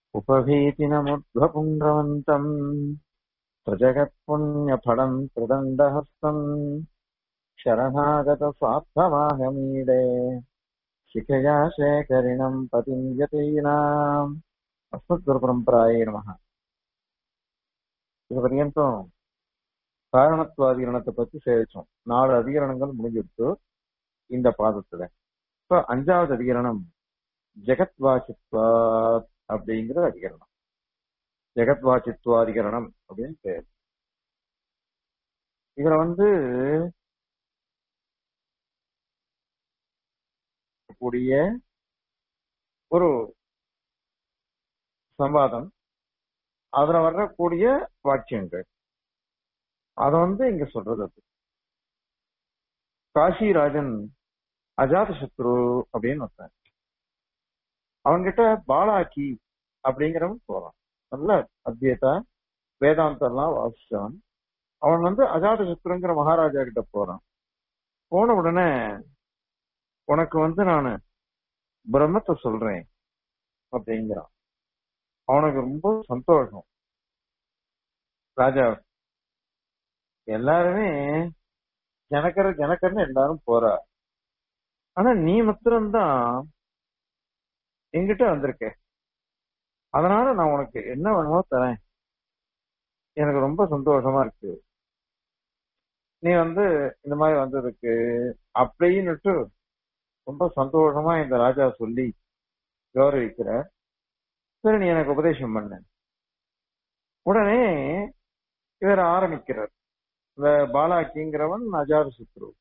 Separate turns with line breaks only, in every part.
उपभीतिनमुद्ध्वपुण्ड्रवन्तम् प्रजगत्पुण्यफलम् त्रिदण्डहस्तम् शरणागतस्वार्थमाहमीडे शिखया शेखरिणम् पतिम् यतीनाम् அஸ்மத்குருபரம்பராயே நமக இது பர்யந்தம் காரணத்துவாதிகரணத்தை பத்தி சேவிச்சோம் நாலு அதிகரணங்கள் முடிஞ்சிருச்சு இந்த பாதத்துல இப்ப அஞ்சாவது அதிகரணம் ஜெகத்வாசித்வாத் அப்படிங்கிற அதிகரணம் ஜெகத்வாசித்வாதிகரணம் அப்படின்னு பேர் இதுல வந்து கூடிய ஒரு சம்வாதம் அதுல வரக்கூடிய வாக்கியங்கள் அத வந்து இங்க சொல்றது அது காசிராஜன் அஜாத சத்ரு அப்படின்னு ஒருத்தன் அவன்கிட்ட பாலாக்கி அப்படிங்கிறவன் போறான் நல்ல அத்வைதா வேதாந்தம்லாம் வாசிச்சவன் அவன் வந்து அஜாத சத்ருங்கிற மகாராஜா கிட்ட போறான் போன உடனே உனக்கு வந்து நான் பிரம்மத்தை சொல்றேன் அப்படிங்கிறான் அவனுக்கு ரொம்ப சந்தோஷம் ராஜா எல்லாருமே ஜனக்கர் ஜனக்கர்னு எல்லாரும் போறா ஆனா நீ மாத்திரம்தான் எங்கிட்ட வந்திருக்க அதனால நான் உனக்கு என்ன வேணுமோ தரேன் எனக்கு ரொம்ப சந்தோஷமா இருக்கு நீ வந்து இந்த மாதிரி வந்ததுக்கு அப்படின்னுட்டு ரொம்ப சந்தோஷமா இந்த ராஜா சொல்லி கௌரவிக்கிற சரி நீ எனக்கு உபதேசம் பண்ண உடனே இவர் ஆரம்பிக்கிறார் இந்த பாலாக்கிங்கிறவன் அஜாத சுத்ரு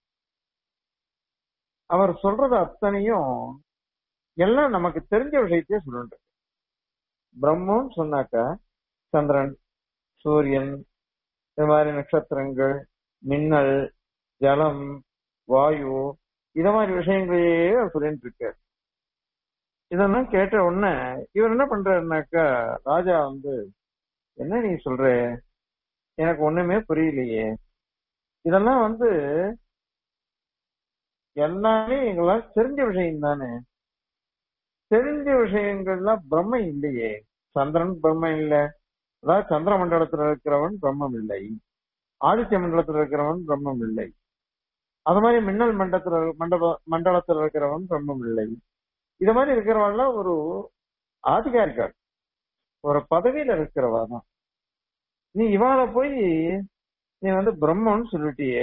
அவர் சொல்றது அத்தனையும் எல்லாம் நமக்கு தெரிஞ்ச விஷயத்தையே சொல்லுண்டு பிரம்மம் சொன்னாக்கா சந்திரன் சூரியன் இந்த மாதிரி நட்சத்திரங்கள் மின்னல் ஜலம் வாயு இத மாதிரி விஷயங்களையே அவர் சொல்லிட்டு இருக்கார் இதெல்லாம் கேட்ட உடனே இவர் என்ன பண்றாருனாக்கா ராஜா வந்து என்ன நீ சொல்ற எனக்கு ஒண்ணுமே புரியலையே இதெல்லாம் வந்து எல்லாமே எங்களால் தெரிஞ்ச விஷயம் தானே தெரிஞ்ச விஷயங்கள்லாம் பிரம்ம இல்லையே சந்திரன் பிரம்ம இல்ல அதாவது சந்திர மண்டலத்துல இருக்கிறவன் பிரம்மம் இல்லை ஆதித்ய மண்டலத்துல இருக்கிறவன் பிரம்மம் இல்லை அது மாதிரி மின்னல் மண்டலத்துல மண்டப மண்டலத்துல இருக்கிறவன் பிரம்மம் இல்லை இது மாதிரி இருக்கிறவாள்லாம் ஒரு ஆதிகாரிகள் ஒரு பதவியில இருக்கிறவா தான் நீ இவாள போய் நீ வந்து பிரம்மன்னு சொல்லிட்டியே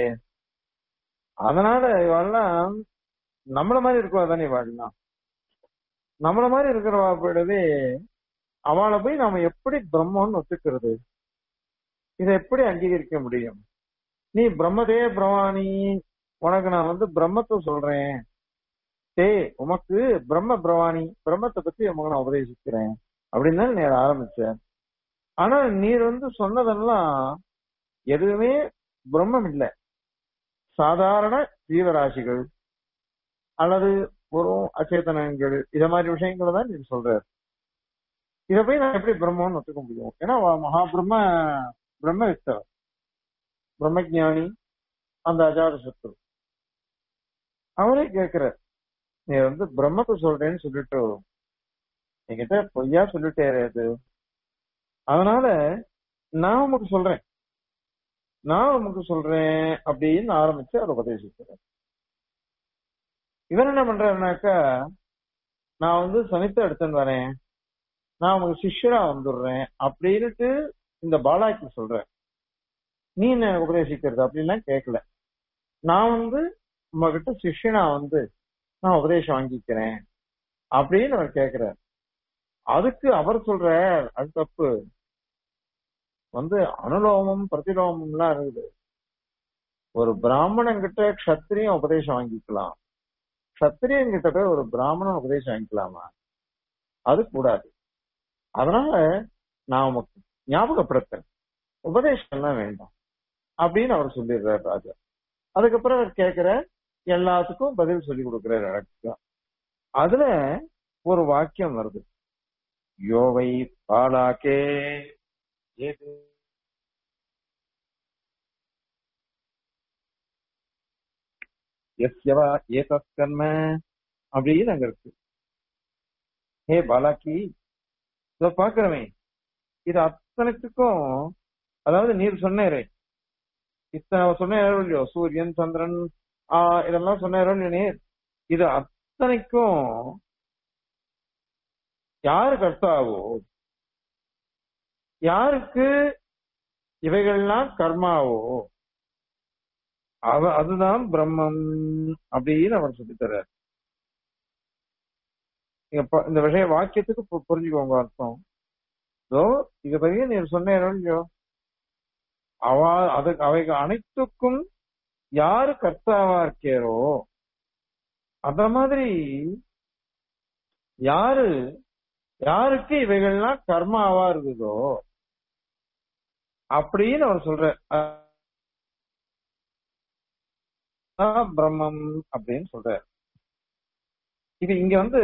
அதனால இவாள்லாம் நம்மள மாதிரி இருக்கவா தானே இவாள்லாம் நம்மள மாதிரி இருக்கிறவா போயிடவே அவளை போய் நாம எப்படி பிரம்மன்னு ஒத்துக்கிறது இதை எப்படி அங்கீகரிக்க முடியும் நீ பிரம்மதே பிரமாணி உனக்கு நான் வந்து பிரம்மத்தை சொல்றேன் டே உமக்கு பிரம்ம பிரவாணி பிரம்மத்தை பத்தி உமக்கு நான் உபதேசிக்கிறேன் அப்படின்னு தான் நீர் ஆரம்பிச்சேன் ஆனா நீர் வந்து சொன்னதெல்லாம் எதுவுமே பிரம்மம் இல்லை சாதாரண ஜீவராசிகள் அல்லது ஒரு அச்சேதனங்கள் இத மாதிரி விஷயங்களை தான் நீங்க சொல்றாரு இத போய் நான் எப்படி பிரம்மன்னு ஒத்துக்க முடியும் ஏன்னா மகா பிரம்ம பிரம்ம வித்தவர் பிரம்மஜானி அந்த அஜாத சத்ரு அவரே கேட்கிறார் நீ வந்து பிரம்மத்தை சொல்றேன்னு சொல்லிட்டு என்கிட்ட பொய்யா சொல்லிட்டேரு அது அதனால நான் உமக்கு சொல்றேன் நான் உமக்கு சொல்றேன் அப்படின்னு ஆரம்பிச்சு அதை உபதேசிக்கிறேன் இவர் என்ன பண்றாருனாக்கா நான் வந்து சனித்த எடுத்துன்னு வரேன் நான் உனக்கு சிஷ்யரா வந்துடுறேன் அப்படின்ட்டு இந்த பாலாக்கு சொல்றேன் நீ என்ன உபதேசிக்கிறது அப்படின்லாம் கேட்கல நான் வந்து உங்ககிட்ட சிஷ்யனா வந்து நான் உபதேசம் வாங்கிக்கிறேன் அப்படின்னு அவர் கேட்கிறார் அதுக்கு அவர் சொல்ற அது தப்பு வந்து அனுலோமம் பிரதிலோமம்லாம் இருக்குது ஒரு பிராமணன் கிட்ட கத்திரியம் உபதேசம் வாங்கிக்கலாம் கத்திரியன் கிட்ட போய் ஒரு பிராமணன் உபதேசம் வாங்கிக்கலாமா அது கூடாது அதனால நான் உமக்கு ஞாபகப்படுத்துறேன் உபதேசம் எல்லாம் வேண்டாம் அப்படின்னு அவர் சொல்லிடுறாரு ராஜா அதுக்கப்புறம் அவர் கேட்கிற எல்லாத்துக்கும் பதில் சொல்லி கொடுக்கிறார் அழகா அதுல ஒரு வாக்கியம் வருது யோவை பாலாக்கே ஏது எஸ்யவா ஏதத் கர்ம அப்படின்னு அங்க இருக்கு ஹே பாலாக்கி இத பாக்குறமே இது அத்தனைத்துக்கும் அதாவது நீர் சொன்னேரே இத்தனை சொன்னேரோ இல்லையோ சூரியன் சந்திரன் ஆஹ் இதெல்லாம் சொன்னேரோ இல்லையோ நீர் இது அத்தனைக்கும் யாரு கர்த்தாவோ யாருக்கு இவைகள்லாம் கர்மாவோ அவ அதுதான் பிரம்மம் அப்படின்னு அவர் சொல்லித்தர்றார் நீங்க ப- இந்த விஷய வாக்கியத்துக்கு பு- புரிஞ்சுக்கோங்க அர்த்தம் இதோ இது பற்றி நீர் சொன்னேரோ இல்லையோ அவ அது அவைகள் அனைத்துக்கும் யாரு கர்த்தாவா இருக்கேரோ அந்த மாதிரி யாரு யாருக்கு இவைகள்லாம் கர்மாவா இருக்குதோ அப்படின்னு அவர் சொல்ற அதான் பிரம்மம் அப்படின்னு சொல்றார் இது இங்க வந்து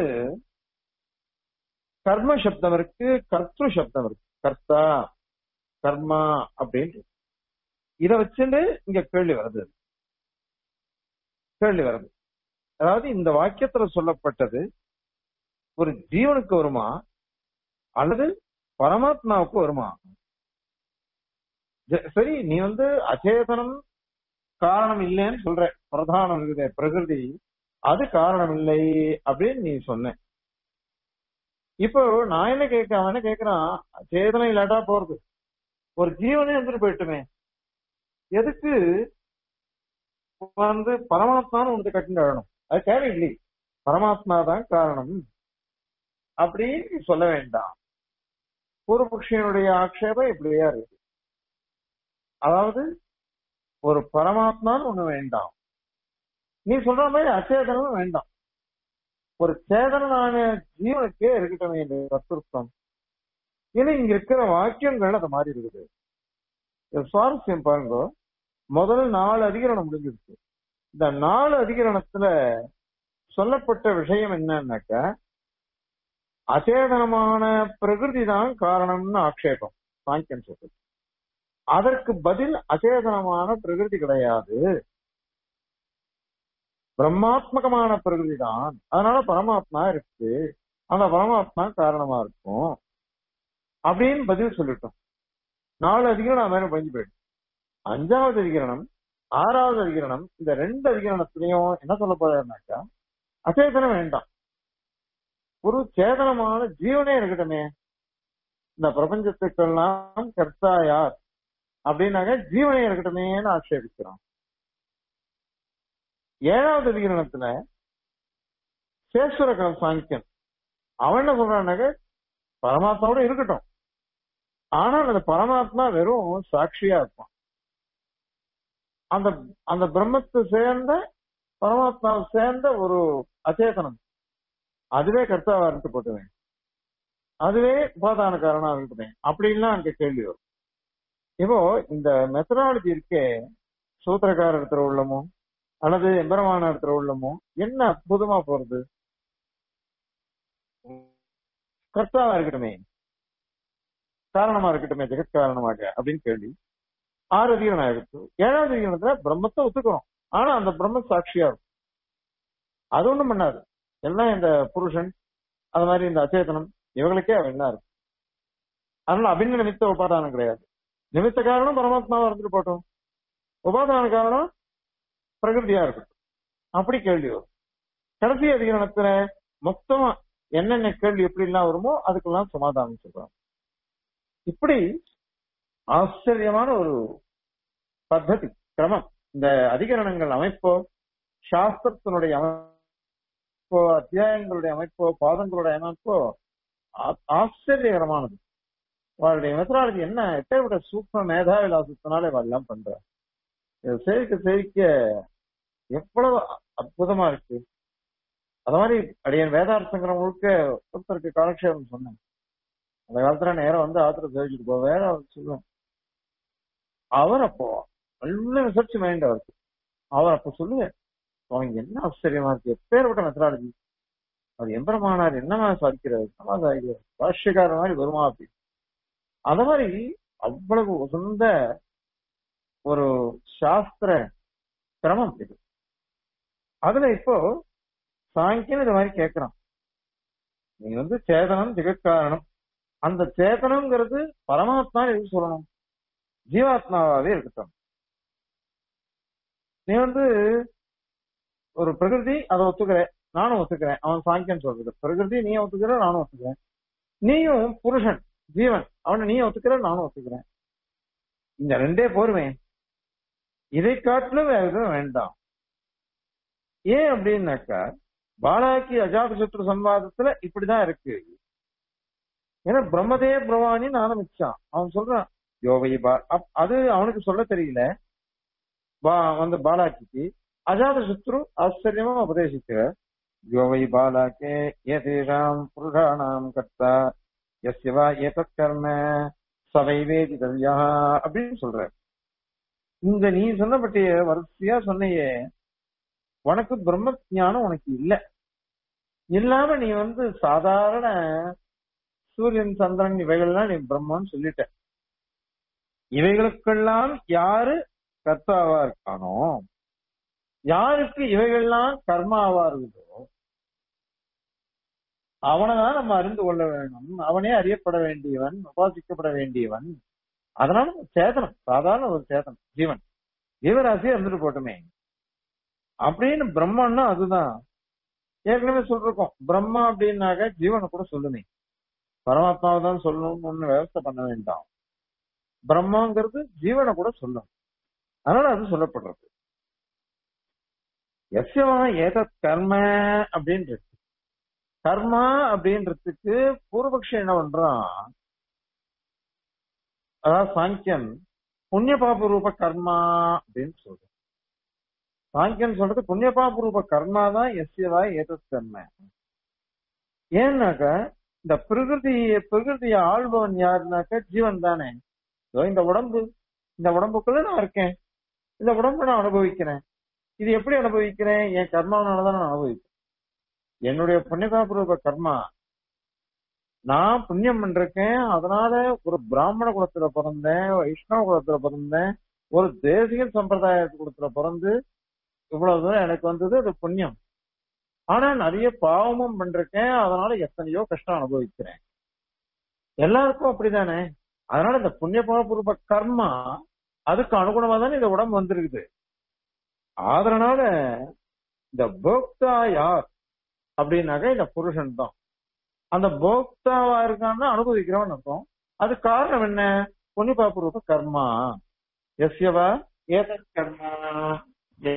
கர்ம சப்தம் இருக்கு கர்த்திரு சப்தம் இருக்கு கர்த்தா கர்மா அப்படின்னு இருக்கு. இத வச்சுட்டு இங்க கேள்வி வருது கேள்வி வருது அதாவது இந்த வாக்கியத்துல சொல்லப்பட்டது ஒரு ஜீவனுக்கு வருமா அல்லது பரமாத்மாவுக்கு வருமா ஜ- சரி நீ வந்து அச்சேதனம் காரணம் இல்லைன்னு சொல்ற பிரதானம் இருக்குது பிரகிருதி அது காரணம் இல்லை அப்படின்னு நீ சொன்ன இப்போ நான் என்ன கேட்க அவன் என்ன கேட்கிறான் சேதனம் இல்லாட்டா போறது ஒரு ஜீவனே இருந்துட்டு போயிட்டுமே எதுக்கு வந்து பரமாத்மான்னு ஒன்று கட்டிட்டு வரணும் அது தேவையில்லை பரமாத்மா தான் காரணம் அப்படின்னு சொல்ல வேண்டாம் பூர்வபக்ஷியனுடைய ஆக்ஷேபம் இப்படியா இருக்கு அதாவது ஒரு பரமாத்மான்னு ஒண்ணு வேண்டாம் நீ சொல்ற மாதிரி அச்சேதனமும் வேண்டாம் ஒரு சேதனான ஜீவனுக்கே இருக்கட்டும் இந்த கர்த்தృత్వం ஏன்னா இங்க இருக்கிற வாக்கியங்கள் அது மாதிரி இருக்குது இது சுவாரஸ்யம் பாருங்க முதல் நாலு அதிகரணம் முடிஞ்சிருச்சு இந்த நாலு அதிகரணத்துல சொல்லப்பட்ட விஷயம் என்னன்னாக்க அச்சேதனமான பிரகிருதி தான் காரணம்னு ஆக்ஷேபம் சாங்கியம் சொல்றது அதற்கு பதில் அச்சேதனமான பிரகிருதி கிடையாது பிரம்மாத்மகமான பிரகிருதி தான் அதனால பரமாத்மா இருக்கு அந்த பரமாத்மா காரணமா இருக்கும் அப்படின்னு பதில் சொல்லிட்டோம் நாலு அதிகரணம் மேல பயந்து போயிடும் அஞ்சாவது அதிகரணம் ஆறாவது அதிகரணம் இந்த ரெண்டு அதிகரணத்திலையும் என்ன சொல்ல போறாருனாக்கா அச்சேதனம் வேண்டாம் ஒரு சேதனமான ஜீவனே இருக்கட்டுமே இந்த பிரபஞ்சத்துக்கெல்லாம் கர்த்தா யார் அப்படின்னாக்க ஜீவனே இருக்கட்டுமேன்னு ஆட்சேபிக்கிறான் ஏழாவது அதிகரணத்துல சேஸ்வர சாங்கியன் அவன் என்ன சொல்றான்னாக்க பரமாத்மாவோட இருக்கட்டும் ஆனால் அந்த பரமாத்மா வெறும் சாட்சியா இருப்பான் அந்த அந்த பிரம்மத்தை சேர்ந்த பரமாத்மாவை சேர்ந்த ஒரு அச்சேதனம் அதுவே கர்த்தாவா இருந்து போட்டுவேன் அதுவே உபாதான காரணம் இருக்கட்டும் அப்படின்லாம் அங்க கேள்வி வரும் இப்போ இந்த மெத்தடாலஜி இருக்கே சூத்திரக்கார இடத்துல உள்ளமோ அல்லது எம்பரமான இடத்துல உள்ளமோ என்ன அற்புதமா போறது கர்த்தாவா இருக்கட்டுமே காரணமா இருக்கட்டுமே ஜெகத் காரணமாக அப்படின்னு கேள்வி ஆறு அதிகரணம் ஆயிடுச்சு ஏழாவது அதிகரணத்துல பிரம்மத்தை ஒத்துக்கிறோம் ஆனா அந்த பிரம்ம சாட்சியா இருக்கும் அது ஒண்ணும் பண்ணாது எல்லாம் இந்த புருஷன் அது மாதிரி இந்த அச்சேதனம் இவங்களுக்கே அவன் இருக்கும் அதனால அபின்ன நிமித்த உபாதானம் கிடையாது நிமித்த காரணம் பரமாத்மாவா இருந்துட்டு போட்டோம் உபாதான காரணம் பிரகிருதியா இருக்கட்டும் அப்படி கேள்வி வரும் கடைசி அதிகரணத்துல மொத்தமா என்னென்ன கேள்வி எப்படி எல்லாம் வருமோ அதுக்கெல்லாம் சமாதானம் சொல்றாங்க இப்படி ஆச்சரியமான ஒரு பத்ததி கிரமம் இந்த அதிகரணங்கள் அமைப்போ சாஸ்திரத்தினுடைய அமைப்போ அத்தியாயங்களுடைய அமைப்போ பாதங்களுடைய அமைப்போ ஆ- ஆச்சரியகரமானது அவருடைய மெத்தடாலஜி என்ன எப்பேற்பட்ட சூப்பர் மேதா விலாசத்தினால எல்லாம் பண்ற இதை சேவிக்க சேவிக்க எவ்வளவு அற்புதமா இருக்கு அது மாதிரி அடியன் வேதார்த்தங்கிற முழுக்க ஒருத்தருக்கு காலக்ஷேபம் சொன்னேன் அந்த காலத்துல நேரம் வந்து ஆத்திர சேவிச்சுட்டு போ வேற அவர் சொல்லுவேன் அவர் அப்போ நல்ல ரிசர்ச் மைண்ட் அவருக்கு அவர் அப்ப சொல்லுவேன் அவங்க என்ன ஆச்சரியமா இருக்கு எப்பேற்பட்ட மெத்தடாலஜி அவர் எம்பரமானார் என்னமா சாதிக்கிறார் என்னமா சாதிக்கிறார் பாஷ்யக்கார மாதிரி வருமா அப்படி அந்த மாதிரி அவ்வளவு உசந்த ஒரு சாஸ்திர கிரமம் இது அதுல இப்போ சாங்கியம் இது மாதிரி கேட்கிறான் நீ வந்து சேதனம் ஜெகத்காரணம் அந்த சேதனம்ங்கிறது பரமாத்மா எதுக்கு சொல்லணும் ஜீவாத்மாவாவே இருக்கட்டும் நீ வந்து ஒரு பிரகிருதி அதை ஒத்துக்கிற நானும் ஒத்துக்கிறேன் அவன் சாங்கியன் சொல்றது பிரகிருதி நீ ஒத்துக்கிற நானும் ஒத்துக்கிறேன் நீயும் புருஷன் ஜீவன் அவனை நீ ஒத்துக்கிற நானும் ஒத்துக்கிறேன் இந்த ரெண்டே போருமே இதை காட்டிலும் வேற எதுவும் வேண்டாம் ஏன் அப்படின்னாக்கா பாலாக்கி அஜாத சத்ரு சம்வாதத்துல இப்படிதான் இருக்கு ஏன்னா பிரம்மதே பிரவாணின்னு ஆரம்பிச்சான் அவன் சொல்றான் யோவை பா அப்- அது அவனுக்கு சொல்ல தெரியல பா வந்து பாலாக்கிக்கு அஜாத சத்ரு ஆச்சரியமா உபதேசிக்கிற யோவை பாலாக்கே ஏதேஷாம் புருஷானாம் கர்த்தா எஸ்ய வா ஏதத் கர்ம சவை வேதிதவ்யா அப்படின்னு சொல்ற இந்த நீ சொன்னபட்டிய வரிசையா சொன்னையே உனக்கு பிரம்ம ஞானம் உனக்கு இல்ல இல்லாம நீ வந்து சாதாரண சூரியன் சந்திரன் இவைகள்லாம் நீ பிரம்மன்னு சொல்லிட்ட இவைகளுக்கெல்லாம் யாரு கர்த்தாவா இருக்கானோ யாருக்கு இவைகள்லாம் கர்மாவா இருக்குதோ அவனைதான் நம்ம அறிந்து கொள்ள வேணும் அவனே அறியப்பட வேண்டியவன் உபாசிக்கப்பட வேண்டியவன் அதனால சேதனம் சாதாரண ஒரு சேதனம் ஜீவன் ஜீவராசியா இருந்துட்டு போட்டுமே அப்படின்னு பிரம்மன்னா அதுதான் ஏற்கனவே சொல்லிருக்கோம் பிரம்மா அப்படின்னாக்க ஜீவனை கூட சொல்லுமே பரமாத்மாவை தான் சொல்லணும்னு ஒண்ணு விவசாய பண்ண வேண்டாம் பிரம்மாங்கிறது ஜீவனை கூட சொல்லும் அதனால அது சொல்லப்படுறது எஸ்யவா ஏதத் கர்ம அப்படின்றது கர்மா அப்படின்றதுக்கு பூர்வபக்ஷம் என்ன பண்றான் அதாவது சாங்கியன் புண்ணிய பாப ரூப கர்மா அப்படின்னு சொல்றான் சாங்கியன் சொல்றது புண்ணிய பாப ரூப கர்மா தான் எஸ்யவா ஏதத் கர்ம ஏன்னாக்க இந்த பிரகிருதி பிரகிருதியை ஆள்பவன் யாருனாக்க ஜீவன் தானே இதோ இந்த உடம்பு இந்த உடம்புக்குள்ள நான் இருக்கேன் இந்த உடம்பு நான் அனுபவிக்கிறேன் இது எப்படி அனுபவிக்கிறேன் என் கர்மாவனாலதான் நான் அனுபவிக்கிறேன் என்னுடைய புண்ணியகாபூர்வ கர்மா நான் புண்ணியம் பண்ணிருக்கேன் அதனால ஒரு பிராமண குலத்துல பிறந்தேன் வைஷ்ணவ குலத்துல பிறந்தேன் ஒரு தேசிய சம்பிரதாய குலத்துல பிறந்து இவ்வளவு தூரம் எனக்கு வந்தது அது புண்ணியம் ஆனா நிறைய பாவமும் பண்றேன் அதனால எத்தனையோ கஷ்டம் அனுபவிக்கிறேன் எல்லாருக்கும் அப்படிதானே அதனால இந்த புண்ணிய பாவபூர்வ கர்மா அதுக்கு அனுகுணமா தானே இந்த உடம்பு வந்திருக்குது அதனால இந்த போக்தா யார் அப்படின்னாக்க இந்த புருஷன் தான் அந்த போக்தாவா இருக்கான்னு அனுபவிக்கிறவன் அர்த்தம் அது காரணம் என்ன புண்ணிய பாவபூர்வ கர்மா எஸ்யவா ஏதத் கர்மா எ-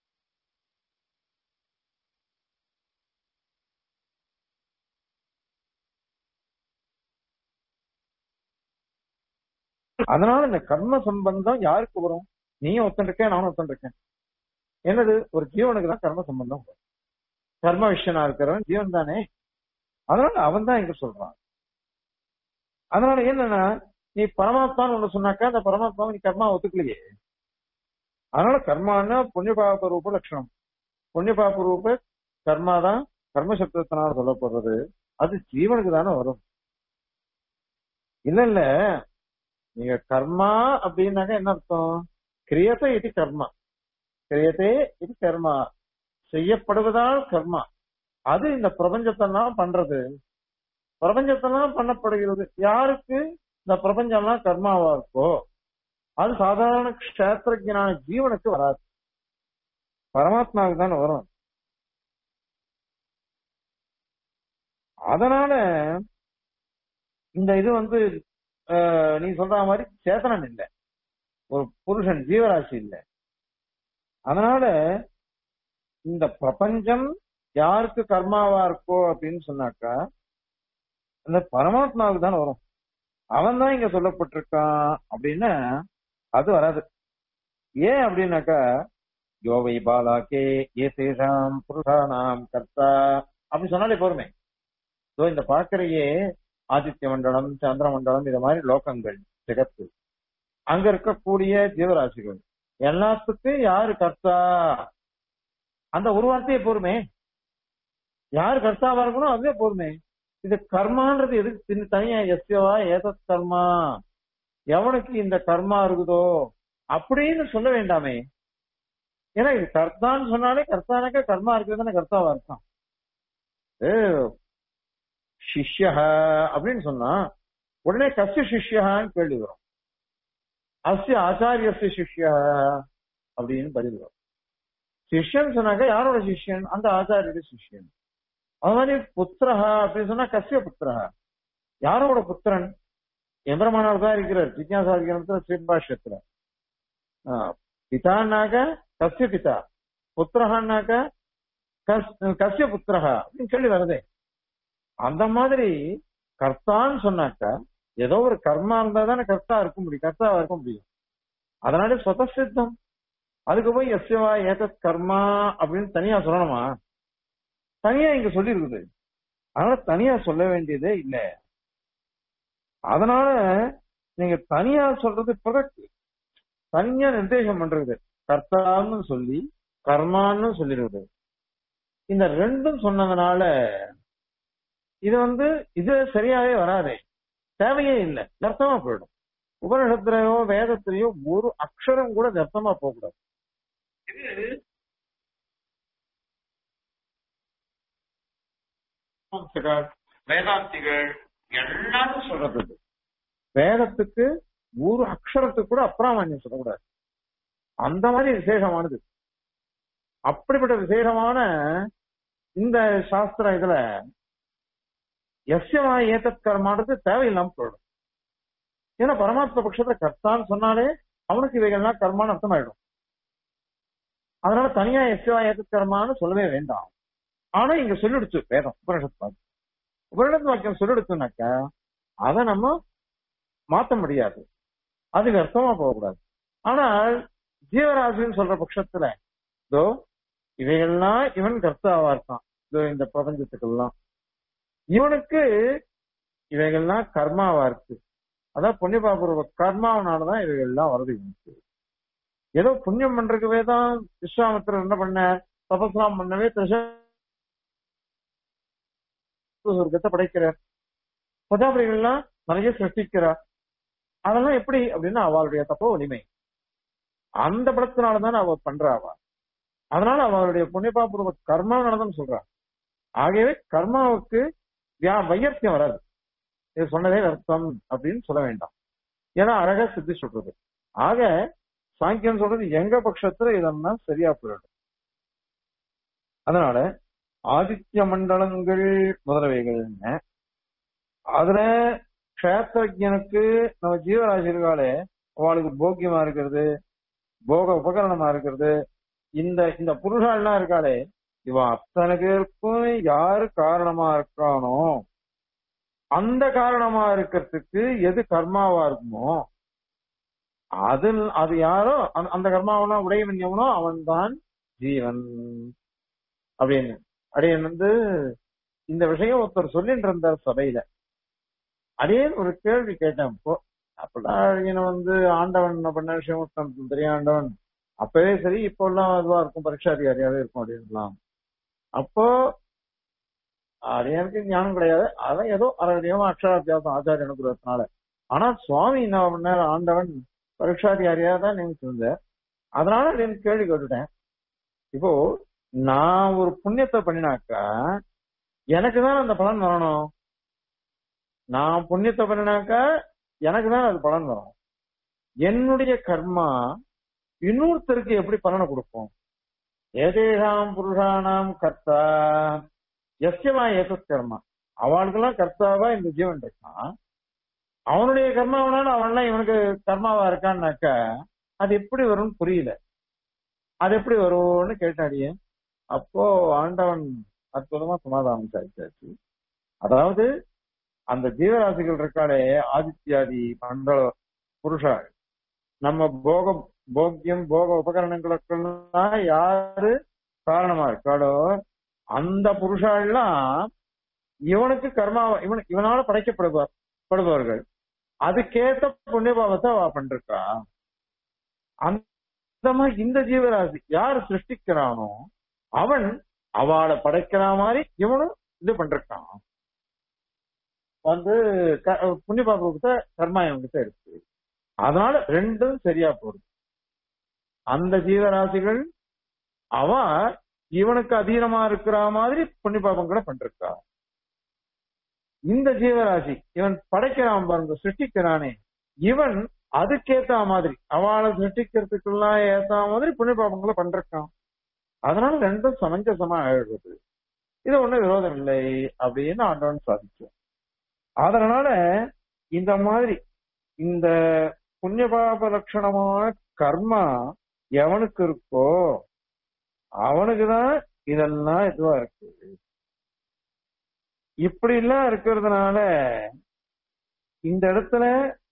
அதனால இந்த கர்ம சம்பந்தம் யாருக்கு வரும் நீயும் ஒத்தன் இருக்கேன் நானும் ஒத்தன் இருக்கேன் என்னது ஒரு ஜீவனுக்கு தான் கர்ம சம்பந்தம் வரும் கர்ம விஷயனா இருக்கிறவன் ஜீவன் தானே அதனால அவன் தான் இங்க சொல்றான் அதனால என்னன்னா நீ பரமாத்மான்னு ஒண்ணு சொன்னாக்கா அந்த பரமாத்மாவை நீ கர்மா ஒத்துக்கலையே அதனால கர்மான்னா புண்ணிய பாப ரூப லட்சணம் புண்ணிய பாப ரூப கர்மா தான் கர்ம சப்தத்தினால சொல்லப்படுறது அது ஜீவனுக்கு தானே வரும் இல்ல இல்ல நீங்க கர்மா அப்படின்னாக்க என்ன அர்த்தம் கிரியத்தை இது கர்மா கிரியத்தே இது கர்மா செய்யப்படுவதால் கர்மா அது இந்த பிரபஞ்சத்தெல்லாம் பண்றது பிரபஞ்சத்தெல்லாம் பண்ணப்படுகிறது யாருக்கு இந்த பிரபஞ்சம்லாம் கர்மாவா இருக்கோ அது சாதாரண கஷேத்திரஜனான ஜீவனுக்கு வராது பரமாத்மாவுக்கு தானே வரும் அதனால இந்த இது வந்து ஆஹ், நீ சொல்ற மாதிரி சேதனன் இல்லை ஒரு புருஷன் ஜீவராசி இல்லை அதனால இந்த பிரபஞ்சம் யாருக்கு கர்மாவா இருக்கோ அப்படின்னு சொன்னாக்கா அந்த பரமாத்மாவுக்கு தானே வரும் அவன் தான் இங்க சொல்லப்பட்டிருக்கான் அப்படின்னா அது வராது ஏன் அப்படின்னாக்கா யோவை பாலாக்கே ஏசேஷாம் புருஷானாம் கர்த்தா அப்படி சொன்னாலே போருமே இதோ இந்த பார்க்கறையே ஆதித்ய மண்டலம் சந்திர மண்டலம் இது மாதிரி லோகங்கள் ஜெகத்து அங்க இருக்கக்கூடிய ஜீவராசிகள் எல்லாத்துக்கும் யாரு கர்த்தா அந்த ஒரு வார்த்தையே போருமே யார் கர்த்தாவா இருக்கணும் அதுவே போருமே இது கர்மான்றது எதுக்கு தின்னு தனியா எஸ்யவா ஏதத் கர்மா எவனுக்கு இந்த கர்மா இருக்குதோ அப்படின்னு சொல்ல வேண்டாமே ஏன்னா இது கர்த்தான்னு சொன்னாலே கர்த்தானாக்க கர்மா இருக்கிறது தானே கர்த்தாவா இருக்கான் சிஷ்ய அப்படின்னு சொன்னா உடனே கசிய சிஷ்யான்னு கேள்வி வரும் அஸ்ய ஆச்சாரியஸ்ய சிஷ்யா அப்படின்னு பதில் வரும் சிஷ்யன் சொன்னாக்க யாரோட சிஷ்யன் அந்த ஆச்சாரியோட சிஷ்யன் அது மாதிரி புத்திரஹா அப்படின்னு சொன்னா கசிய புத்திரஹா யாரோட புத்திரன் எம்பெருமானார் தான் இருக்கிறார் ஜிக்யாசாதிகரணத்துல ஸ்ரீபாஷ்யத்துல பிதான்னாக்க கசிய பிதா புத்திரஹான்னாக்க கஸ்- கசிய புத்திரஹா அப்படின்னு சொல்லி வருதே அந்த மாதிரி கர்த்தான்னு சொன்னாக்கா ஏதோ ஒரு கர்மா இருந்தா தானே கர்த்தா இருக்க முடியும் கர்த்தாவா இருக்க முடியும் அதனால சொத சித்தம் அதுக்கு போய் எஸ்யவா ஏதத் கர்மா அப்படின்னு தனியா சொல்லணுமா தனியா இங்க சொல்லி இருக்குது அதனால தனியா சொல்ல வேண்டியதே இல்ல அதனால நீங்க தனியா சொல்றது பிறகு தனியா நிர்தேசம் பண்றது கர்த்தான்னு சொல்லி கர்மான்னு சொல்லிடுறது இந்த ரெண்டும் சொன்னதுனால இது வந்து இது சரியாவே வராதே தேவையே இல்லை அர்த்தமா போயிடும் உபனிஷத்துலயோ வேதத்திலேயோ ஒரு அக்ஷரம் கூட அர்த்தமா போகக்கூடாது இது மீமாம்சகர், வேதாந்திகள் எல்லாரும் சொல்றது இது. வேதத்துக்கு ஒரு அக்ஷரத்துக்கு கூட அப்ராமான்யம் சொல்லக்கூடாது அந்த மாதிரி விசேஷமானது அப்படிப்பட்ட விசேஷமான இந்த சாஸ்திர இதுல எஸ்யமா ஏத்தத் கர்மான்றது தேவையில்லாம போயிடும் ஏன்னா பரமாத்ம பட்சத்துல கர்த்தான்னு சொன்னாலே அவனுக்கு இவைகள்லாம் கர்மான்னு அர்த்தமாயிடும் அதனால தனியா எஸ்யவா ஏத்தத் கர்மான்னு சொல்லவே வேண்டாம் ஆனா இங்க சொல்லிடுச்சு வேதம் உபனிஷத் வாக்கியம் உபனிஷத் வாக்கியம் சொல்லிடுச்சுனாக்கா அதை நம்ம மாத்த முடியாது அதுக்கு அர்த்தமா போகக்கூடாது ஆனால் ஜீவராசின்னு சொல்ற பட்சத்துல இதோ இவைகள்லாம் இவன் கர்த்தாவா இருக்கான் இதோ இந்த பிரபஞ்சத்துக்கெல்லாம் இவனுக்கு இவைகள்லாம் கர்மாவா இருக்கு அதான் புண்ணியபாபூர்வ கர்மாவனாலதான் இவைகள்லாம் வருது இவனுக்கு ஏதோ புண்ணியம் பண்றதுக்கவே தான் விஸ்வாமித்திரர் என்ன பண்ண தபஸ்லாம் பண்ணவே திருஷ சொர்க்கத்தை படைக்கிறார் பிரஜாபதிகள்லாம் நிறைய சிருஷ்டிக்கிறார் அதெல்லாம் எப்படி அப்படின்னா அவளுடைய தப்போ வலிமை அந்த படத்தினாலதான் அவ பண்றா அவ அதனால அவளுடைய புண்ணியபாபூர்வ கர்மாவனாலதான் சொல்றா ஆகவே கர்மாவுக்கு வியா- வையர்த்தியம் வராது இது சொன்னதே அர்த்தம் அப்படின்னு சொல்ல வேண்டாம் ஏன்னா அழகா சித்தி சொல்றது ஆக சாங்கியம் சொல்றது எங்க பட்சத்துல இதெல்லாம் சரியா போயிடும் அதனால ஆதித்ய மண்டலங்கள் முதலவைகள் என்ன அதுல கஷேத்திரஜனுக்கு நம்ம ஜீவராசிகளே அவளுக்கு போக்கியமா இருக்கிறது போக உபகரணமா இருக்கிறது இந்த இந்த புருஷாலாம் இருக்காளே இவன் அத்தனை பேருக்கும் யாரு காரணமா இருக்கானோ அந்த காரணமா இருக்கிறதுக்கு எது கர்மாவா இருக்குமோ அது அது யாரோ அந்த- அந்த கர்மாவனா உடையவன் எவனோ அவன் தான் ஜீவன் அப்படின்னு அப்படின்னு வந்து இந்த விஷயம் ஒருத்தர் சொல்லிட்டு இருந்தார் சபையில அதே ஒரு கேள்வி கேட்டேன் இப்போ அப்பெல்லாம் அழகின வந்து ஆண்டவன் என்ன பண்ண சிவமுத்தம் பெரிய ஆண்டவன் அப்பவே சரி இப்போ எல்லாம் அதுவா இருக்கும் பரீட்சா அதிகாரியாவே இருக்கும் அப்படின்லாம் அப்போ அது எனக்கு ஞானம் கிடையாது அதான் ஏதோ அரடியமா அக்ஷராத்தியாசம் ஆச்சாரிய அனுகிரகத்தினால ஆனா சுவாமி என்ன பண்ணார் ஆண்டவன் பரீட்சாதிகாரியா தான் நினைச்சிருந்தார் அதனால எனக்கு கேள்வி கேட்டுட்டேன் இப்போ நான் ஒரு புண்ணியத்தை பண்ணினாக்கா எனக்கு தான் அந்த பலன் வரணும் நான் புண்ணியத்தை பண்ணினாக்கா எனக்கு தான் அது பலன் வரும் என்னுடைய கர்மா இன்னொருத்தருக்கு எப்படி பலனை கொடுக்கும் ஏதேஷாம் புருஷானாம் கர்த்தா எஸ்யமா ஏதத் கர்மா அவளுக்கெல்லாம் கர்த்தாவா இந்த ஜீவன் இருக்கான் அவனுடைய கர்மாவனால அவன்லாம் இவனுக்கு கர்மாவா இருக்கான்னாக்கா அது எப்படி வரும்னு புரியல அது எப்படி வரும்னு கேட்டாடியே அப்போ ஆண்டவன் அற்புதமா சமாதானம் சாதிச்சாச்சு அதாவது அந்த ஜீவராசிகள் இருக்காளே ஆதித்யாதி மண்டல புருஷா நம்ம போகம் போக்கியம் போக உபகரணங்களுக்கெல்லாம் யாரு காரணமா இருக்காளோ அந்த புருஷாலாம் இவனுக்கு கர்மா இவன் இவனால படைக்கப்படுவார் படுபவர்கள் அதுக்கேத்த புண்ணியபாவத்தை அவ பண்றா அந்த மாதிரி இந்த ஜீவராசி யார் சிருஷ்டிக்கிறானோ அவன் அவளை படைக்கிற மாதிரி இவனும் இது பண்றான் வந்து க- புண்ணியபாபத்தை கர்மா இவன்கிட்ட இருக்கு அதனால ரெண்டும் சரியா போகுது அந்த ஜீவராசிகள் அவ இவனுக்கு அதீனமா இருக்கிற மாதிரி புண்ணிய பாபங்களை பண்றா இந்த ஜீவராசி இவன் படைக்கிறான் பாருங்க சிருஷ்டிக்கிறானே இவன் அதுக்கேத்த மாதிரி அவளை சிருஷ்டிக்கிறதுக்கெல்லாம் ஏத்த மாதிரி புண்ணிய பாபங்களை பண்றான் அதனால ரெண்டும் சமஞ்சசமா ஆயிடுறது இது ஒண்ணும் விரோதம் இல்லை அப்படின்னு ஆண்டவன் சாதிச்சோம் அதனால இந்த மாதிரி இந்த புண்ணிய பாப லட்சணமான கர்மா எவனுக்கு இருக்கோ அவனுக்குதான் இதெல்லாம் இதுவா இருக்கு இப்படி எல்லாம் இருக்கிறதுனால இந்த இடத்துல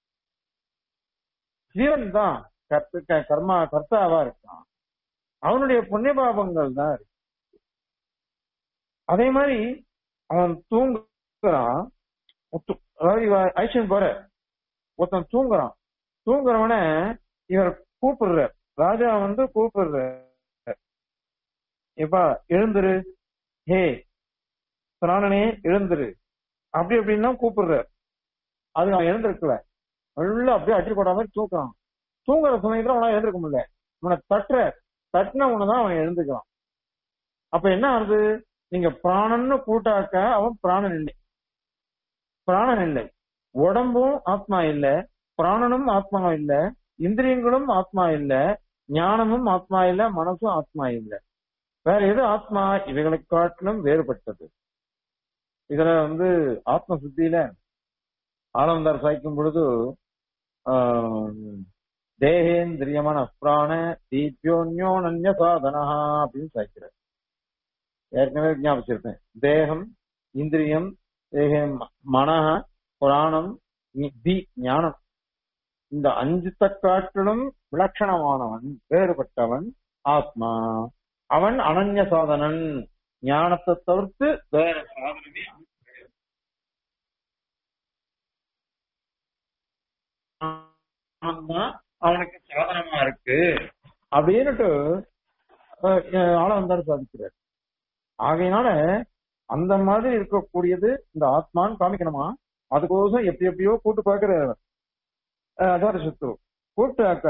ஜீவன் தான் கர்த்த கர்மா கர்த்தாவா இருக்கான் அவனுடைய புண்ணிய பாபங்கள் தான் இருக்கு அதே மாதிரி அவன் தூங்குறான் ஒத்து- அதாவது இவ ஐஷன் போற ஒருத்தன் தூங்குறான் தூங்குறவன இவர் கூப்பிடுற ராஜா வந்து கூப்பிடுற எப்பா எழுந்துரு ஹே பிராணனே எழுந்துரு அப்படி அப்படின்னு கூப்பிடுற அது அவன் எழுந்திருக்கல நல்லா அப்படியே அடி போட மாதிரி தூக்குறான் தூங்குற சமயத்துல அவனால எழுந்திருக்க முடியல உன்னை தட்டுற தட்டின உனதான் அவன் எழுந்துக்கிறான் அப்ப என்ன ஆகுது நீங்க பிராணன்னு கூட்டாக்க அவன் பிராணன் இல்லை பிராணன் இல்லை உடம்பும் ஆத்மா இல்ல பிராணனும் ஆத்மா இல்ல இந்திரியங்களும் ஆத்மா இல்ல ஞானமும் ஆத்மா இல்ல மனசும் ஆத்மா இல்ல வேற எது ஆத்மா இவைகளை காட்டிலும் வேறுபட்டது இதுல வந்து ஆத்ம சுத்தியில ஆனந்தார் சாய்க்கும் பொழுது ஆஹ், தேகேந்திரியமான பிராண தீபியோன்யோ நன்ய சாதனா அப்படின்னு சாய்க்கிறார் ஏற்கனவே ஞாபகிச்சிருப்பேன் தேகம் இந்திரியம் தேகம் மனஹ பிராணம் நி- தி ஞானம் இந்த அஞ்சு காட்டிலும் விலட்சணமானவன் வேறுபட்டவன் ஆத்மா அவன் அனன்ய சாதனன் ஞானத்தை தவிர்த்து வேற சாதனமே அவனுக்கு கிடையாது. ஞானம்தான் அவனுக்கு சாதனமா இருக்கு அப்படின்னுட்டு ஆளவந்தார் சாதிக்கிறார் ஆகையினால அந்த மாதிரி இருக்கக்கூடியது இந்த ஆத்மான்னு காமிக்கணுமா அதுக்கோசம் எப்படி எப்படியோ கூட்டு பார்க்கிறார் அவர். அஹ் அதான் சத்து கூப்பிட்டாக்கா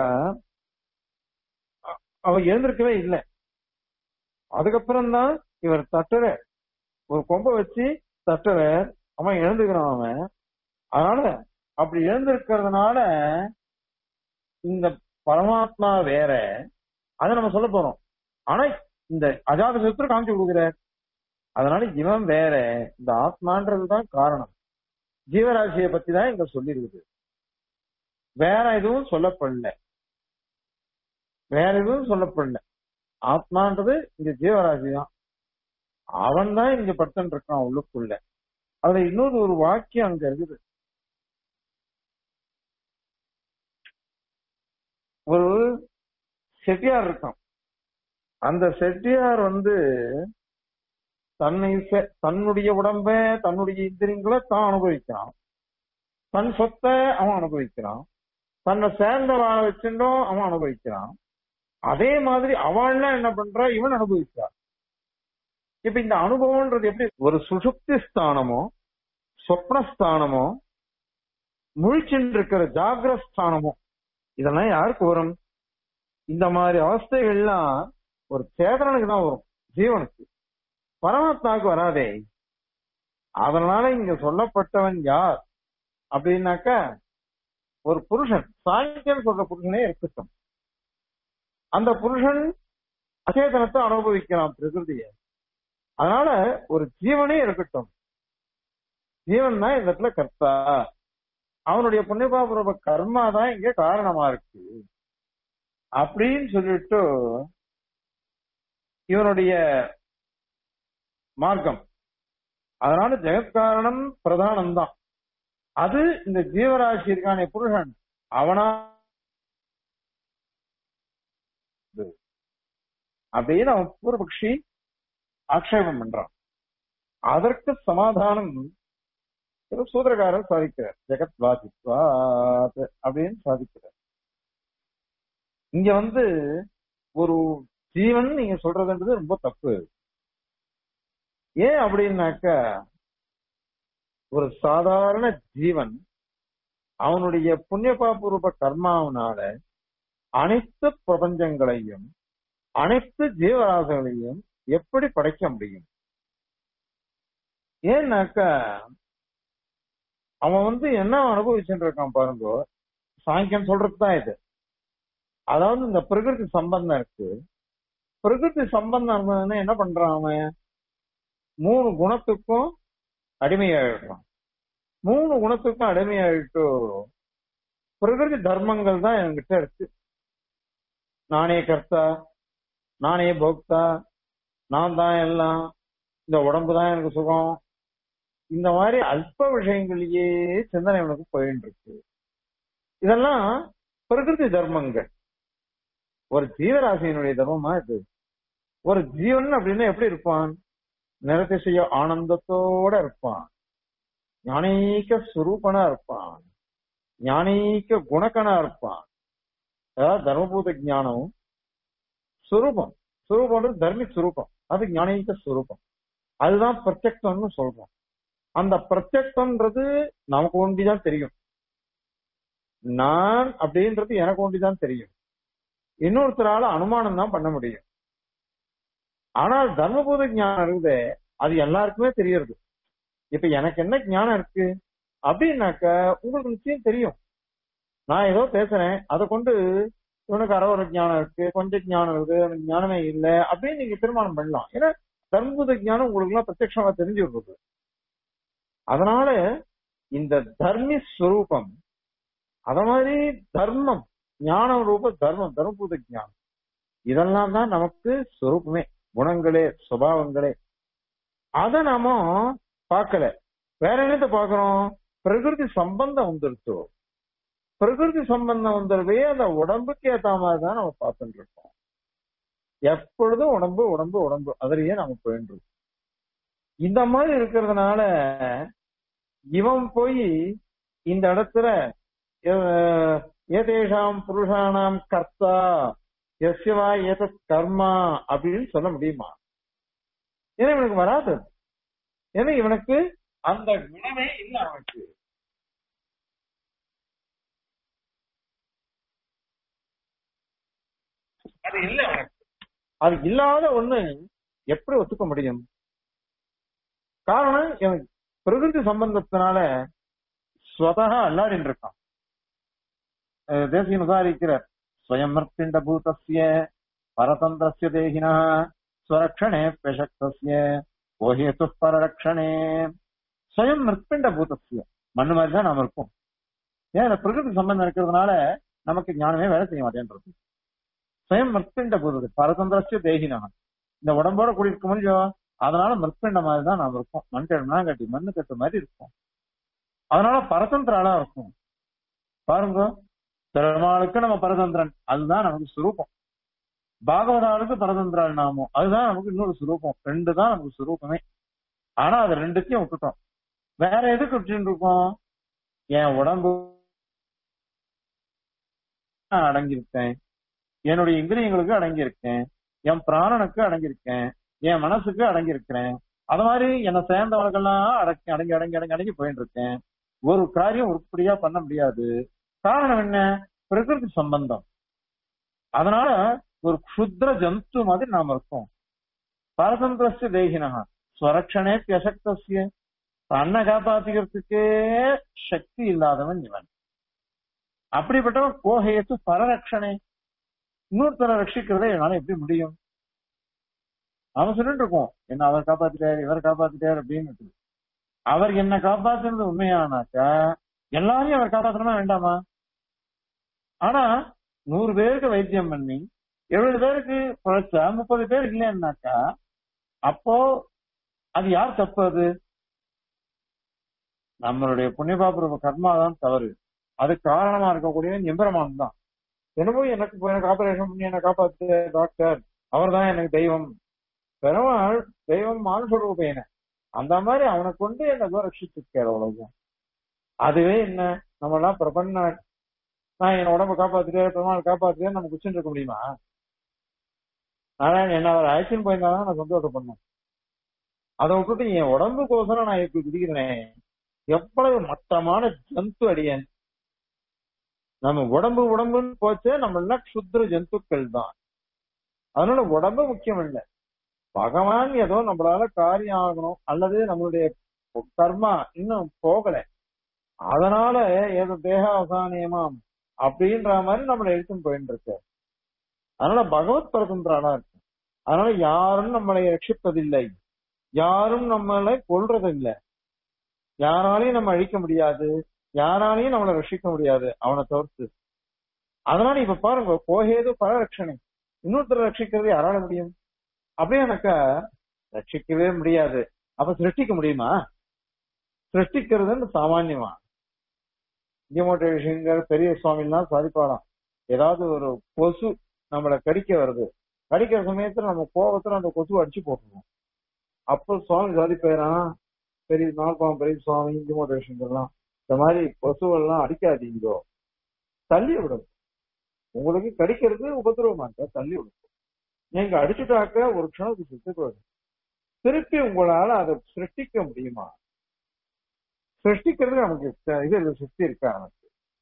அ- அவர் எழுந்திருக்கவே இல்லை அதுக்கப்புறம் தான் இவர் தட்டுற ஒரு கொம்பை வச்சு தட்டுற அவன் எழுந்துக்கிறான் அவன் அதனால அப்படி எழுந்திருக்கிறதுனால இந்த பரமாத்மா வேற அதை நம்ம சொல்ல போறோம் ஆனா இந்த அஜாத சத்துரு காமிச்சு கொடுக்குறார் அதனால இவன் வேற இந்த ஆத்மான்றதுதான் காரணம் ஜீவராசியை பத்தி தான் இங்க சொல்லியிருக்குது வேற எதுவும் சொல்லப்படல வேற எதுவும் சொல்லப்படல ஆத்மான்றது இங்க ஜீவராசி தான் அவன் தான் இங்க படுத்துட்டு இருக்கான் உள்ளுக்குள்ள அதுல இன்னொரு ஒரு வாக்கியம் அங்க இருக்குது ஒரு செட்டியார் இருக்கான் அந்த செட்டியார் வந்து தன்னை செ- தன்னுடைய உடம்ப தன்னுடைய இந்திரியங்களை தான் அனுபவிக்கிறான் தன் சொத்தை அவன் அனுபவிக்கிறான் தன்னை சேர்ந்த வாழ வச்சுட்டும் அவன் அனுபவிக்கிறான் அதே மாதிரி அவள்லாம் என்ன பண்றா இவன் அனுபவிக்கிறான் இப்ப இந்த அனுபவம்ன்றது எப்படி ஒரு சுசுப்தி ஸ்தானமோ சொப்னஸ்தானமோ முழிச்சுட்டு இருக்கிற ஜாகிரஸ்தானமோ இதெல்லாம் யாருக்கு வரும் இந்த மாதிரி அவஸ்தைகள்லாம் ஒரு சேதனனுக்கு தான் வரும் ஜீவனுக்கு பரமாத்மாவுக்கு வராதே அதனால இங்க சொல்லப்பட்டவன் யார் அப்படின்னாக்க ஒரு புருஷன் சாங்கியன் சொல்ற புருஷனே இருக்கட்டும் அந்த புருஷன் அச்சேதனத்தை அனுபவிக்கிறான் பிரகிருதிய அதனால ஒரு ஜீவனே இருக்கட்டும் ஜீவன் தான் இந்த இடத்துல கர்த்தா அவனுடைய புண்ணியபாபுரப கர்மா தான் இங்க காரணமா இருக்கு அப்படின்னு சொல்லிட்டு இவனுடைய மார்க்கம் அதனால ஜெகத்காரணம் பிரதானம் தான் அது இந்த ஜீவராசி இருக்கானே புருஷன் அவனா அப்படின்னு அவன் பூர்வபக்ஷி ஆக்ஷேபம் பண்றான் அதற்கு சமாதானம் ஒரு சூத்திரக்காரர் சாதிக்கிறார் ஜெகத் வாசித்வாத் அப்படின்னு சாதிக்கிறார் இங்க வந்து ஒரு ஜீவன் நீங்க சொல்றதுன்றது ரொம்ப தப்பு ஏன் அப்படின்னாக்க ஒரு சாதாரண ஜீவன் அவனுடைய புண்ணியபாபூர்வ கர்மாவனால அனைத்து பிரபஞ்சங்களையும் அனைத்து ஜீவராசிகளையும் எப்படி படைக்க முடியும் ஏன்னாக்க அவன் வந்து என்ன அனுபவிச்சுட்டு இருக்கான் பாருங்க சாங்கியம் சொல்றது தான் இது அதாவது இந்த பிரகிருதி சம்பந்தம் இருக்கு பிரகிருதி சம்பந்தம் இருந்ததுன்னா என்ன பண்றான் அவன் மூணு குணத்துக்கும் அடிமையாயிடுறான் மூணு குணத்துக்கும் அடிமையாயிட்டு பிரகிருதி தர்மங்கள் தான் என்கிட்ட இருக்கு நானே கர்த்தா நானே போக்தா நான் தான் எல்லாம் இந்த உடம்பு தான் எனக்கு சுகம் இந்த மாதிரி அல்ப விஷயங்களையே சிந்தனை எனக்கு போயிட்டு இருக்கு இதெல்லாம் பிரகிருதி தர்மங்கள் ஒரு ஜீவராசியினுடைய தர்மமா இது ஒரு ஜீவன் அப்படின்னா எப்படி இருப்பான் நிறதிசைய ஆனந்தத்தோட இருப்பான் ஞானீக சுரூபனா இருப்பான் ஞானீக குணக்கனா இருப்பான் அதாவது தர்மபூத ஞானம் சுரூபம் சுரூபம்ன்றது தர்மி சுரூபம் அது ஞானீக சுரூபம் அதுதான் பிரத்யக்தம்னு சொல்றோம் அந்த பிரத்யக்தம்ன்றது நமக்கு ஒண்டிதான் தெரியும் நான் அப்படின்றது எனக்கு ஒண்டிதான் தெரியும் இன்னொருத்தரால அனுமானம் தான் பண்ண முடியும் ஆனால் தர்மபூத ஞானம் இருக்குதே அது எல்லாருக்குமே தெரியறது இப்ப எனக்கு என்ன ஞானம் இருக்கு அப்படின்னாக்க உங்களுக்கு நிச்சயம் தெரியும் நான் ஏதோ பேசுறேன் அதை கொண்டு இவனுக்கு அறவர ஞானம் இருக்கு கொஞ்சம் ஞானம் இருக்கு எனக்கு ஞானமே இல்லை அப்படின்னு நீங்க தீர்மானம் பண்ணலாம் ஏன்னா தர்மபூத ஞானம் உங்களுக்கு எல்லாம் பிரத்யட்சமா தெரிஞ்சு விடுறது அதனால இந்த தர்மி ஸ்வரூபம் அத மாதிரி தர்மம் ஞானம் ரூப தர்மம் தர்மபூத ஞானம் இதெல்லாம் தான் நமக்கு ஸ்வரூபமே குணங்களே சுபாவங்களே அத நாம பார்க்கல வேற என்னத்த பாக்குறோம் பிரகிருதி சம்பந்தம் வந்துருச்சு பிரகிருதி சம்பந்தம் வந்துருவே அந்த உடம்புக்கு ஏத்த மாதிரி தான் நம்ம பார்த்துட்டு இருக்கோம் எப்பொழுதும் உடம்பு உடம்பு உடம்பு அதுலயே நம்ம போயிட்டு இருக்கோம் இந்த மாதிரி இருக்கிறதுனால இவன் போய் இந்த இடத்துல அஹ், ஏதேஷாம் புருஷானாம் கர்த்தா எஸ்யவா ஏத கர்மா அப்படின்னு சொல்ல முடியுமா ஏன்னா இவனுக்கு வராது அது. ஏன்னா இவனுக்கு அந்த குணமே இல்லை அவனுக்கு அது இல்லை அவனுக்கு அது இல்லாத ஒண்ணு எப்படி ஒத்துக்க முடியும் காரணம் இவன் பிரகிருதி சம்பந்தத்தினால ஸ்வதகா அல்லாடின்னு இருக்கான் அஹ் தேசியன் உதாரிக்கிறார் ஸ்வயம் மர்த்திண்ட பூதஸ்ய பரதந்திரஸ்ய தேகினா ஸ்வரக்ஷணே பிரசக்தஸ்ய ஓஹேத்து பரரக்ஷணே ஸ்வயம் மிருத்பிண்ட பூதஸ்ய மண்ணு மாதிரி தான் நாம இருக்கோம் ஏன் இந்த பிரகிருதி சம்பந்தம் இருக்கிறதுனால நமக்கு ஞானமே வேலை செய்ய மாட்டேன்றது ஸ்வயம் மிருத்பிண்ட பூதது பரதந்திரஸ்ய தேகினா இந்த உடம்போட கூடி இருக்க முடியும் அதனால மிருத்பிண்ட மாதிரி தான் நாம இருக்கோம் மண் கட்டுனா கட்டி மண்ணு கட்டு மாதிரி இருக்கும் அதனால பரதந்திராலா இருக்கும் பாருங்க பெருமாளுக்கு நம்ம பரதந்திரன் அதுதான் நமக்கு சுரூபம் பாகவதாளுக்கு பரதந்திரால் நாமம் அதுதான் நமக்கு இன்னொரு சுரூபம் ரெண்டு தான் நமக்கு சுரூபமே ஆனா அது ரெண்டுத்தையும் விட்டுட்டோம் வேற எதுக்கு விட்டுட்டு இருக்கோம் என் உடம்பு நான் அடங்கியிருக்கேன் என்னுடைய இந்திரியங்களுக்கு அடங்கியிருக்கேன் என் பிராணனுக்கு அடங்கியிருக்கேன் என் மனசுக்கு அடங்கியிருக்கிறேன் அது மாதிரி என்னை சேர்ந்தவர்களெல்லாம் அடக்கி அடங்கி அடங்கி அடங்கி அடங்கி போயிட்டு இருக்கேன் ஒரு காரியம் உருப்படியா பண்ண முடியாது காரணம் என்ன பிரகிருதி சம்பந்தம் அதனால ஒரு க்ஷுத்ர ஜந்து மாதிரி நாம இருக்கோம் பரதந்திரஸ்ய தேகினா ஸ்வரக்ஷனே பியசக்தஸ்ய தன்னை காப்பாத்திக்கிறதுக்கே சக்தி இல்லாதவன் இவன் அப்படிப்பட்டவன் கோஹேத்து பரரக்ஷனே இன்னொருத்தரை ரட்சிக்கிறதை என்னால எப்படி முடியும் அவன் சொல்லிட்டு இருக்கோம் என்ன அவர் காப்பாத்திட்டாரு இவர் காப்பாத்திட்டாரு அப்படின்னு அவர் என்ன காப்பாத்துறது உண்மையானாக்கா எல்லாரையும் அவர் காப்பாத்தணுமா வேண்டாமா ஆனா நூறு பேருக்கு வைத்தியம் பண்ணி எழுபது பேருக்கு குழைச்சா முப்பது பேர் இல்லைன்னாக்கா அப்போ அது யார் தப்பு அது நம்மளுடைய புண்ணியபாபுர கர்மா தான் தவறு அது காரணமா இருக்கக்கூடிய எம்பெருமான் தான் என்னமோ எனக்கு இப்ப எனக்கு ஆபரேஷன் பண்ணி என்ன காப்பாத்து டாக்டர் அவர் தான் எனக்கு தெய்வம் பெருமாள் தெய்வம் மானுஷ ரூபேன அந்த மாதிரி அவனை கொண்டு என்ன ரட்சிச்சிருக்காரு அவ்வளவுதான் அதுவே என்ன நம்ம எல்லாம் பிரபன்ன நான் என் உடம்ப காப்பாத்திட்டேன் பெருமாள் காப்பாத்திட்டேன் நம்ம குச்சின்னு இருக்க முடியுமா ஆனா என்ன அவர் அழைச்சின்னு போயிருந்தாலும் நான் சந்தோஷம் பண்ணேன் அதை விட்டுட்டு என் உடம்புக்கோசரம் நான் இப்படி குதிக்கிறேன் எவ்வளவு மட்டமான ஜந்து அடியேன் நம்ம உடம்பு உடம்புன்னு போச்சே நம்ம எல்லாம் க்ஷுத்ர ஜந்துக்கள் தான் அதனால உடம்பு முக்கியம் இல்லை பகவான் ஏதோ நம்மளால காரியம் ஆகணும் அல்லது நம்மளுடைய கர்மா இன்னும் போகல அதனால ஏதோ தேக அவசானியமாம் அப்படின்ற மாதிரி நம்மளை எடுத்துன்னு போயிட்டு இருக்க அதனால பகவத் பரதந்திரானா இருக்கு அதனால யாரும் நம்மளை ரட்சிப்பதில்லை யாரும் நம்மளை கொல்றதில்லை யாராலையும் நம்ம அழிக்க முடியாது யாராலையும் நம்மளை ரட்சிக்க முடியாது அவனை தவிர்த்து அதனால இப்ப பாருங்க கோஹேது பரரட்சணை இன்னொருத்தர் ரட்சிக்கிறது யாரால முடியும் அப்படியே எனக்கா ரட்சிக்கவே முடியாது அப்ப சிருஷ்டிக்க முடியுமா சிருஷ்டிக்கிறதுன்னு சாமான்யமா இங்கமோட்ட விஷயங்கள் பெரிய சுவாமிலாம் சாதிப்பாராம் ஏதாவது ஒரு கொசு நம்மளை கடிக்க வருது கடிக்கிற சமயத்துல நம்ம கோபத்துல அந்த கொசு அடிச்சு போட்டுருவோம் அப்போ சுவாமி சாதிப்பாராம் பெரிய நால்பாம் பெரிய சுவாமி இங்கமோட்ட விஷயங்கள்லாம் இந்த மாதிரி கொசுவெல்லாம் அடிக்காதீங்கோ தள்ளி விடும் உங்களுக்கு கடிக்கிறது உபதிரவமாக்க தள்ளி விடும் நீங்க அடிச்சுட்டாக்க ஒரு க்ஷணத்துக்கு சுத்து போயிடும் திருப்பி உங்களால அதை சிருஷ்டிக்க முடியுமா சிருஷ்டிக்கிறது நமக்கு த- இது சக்தி இருக்கா நமக்கு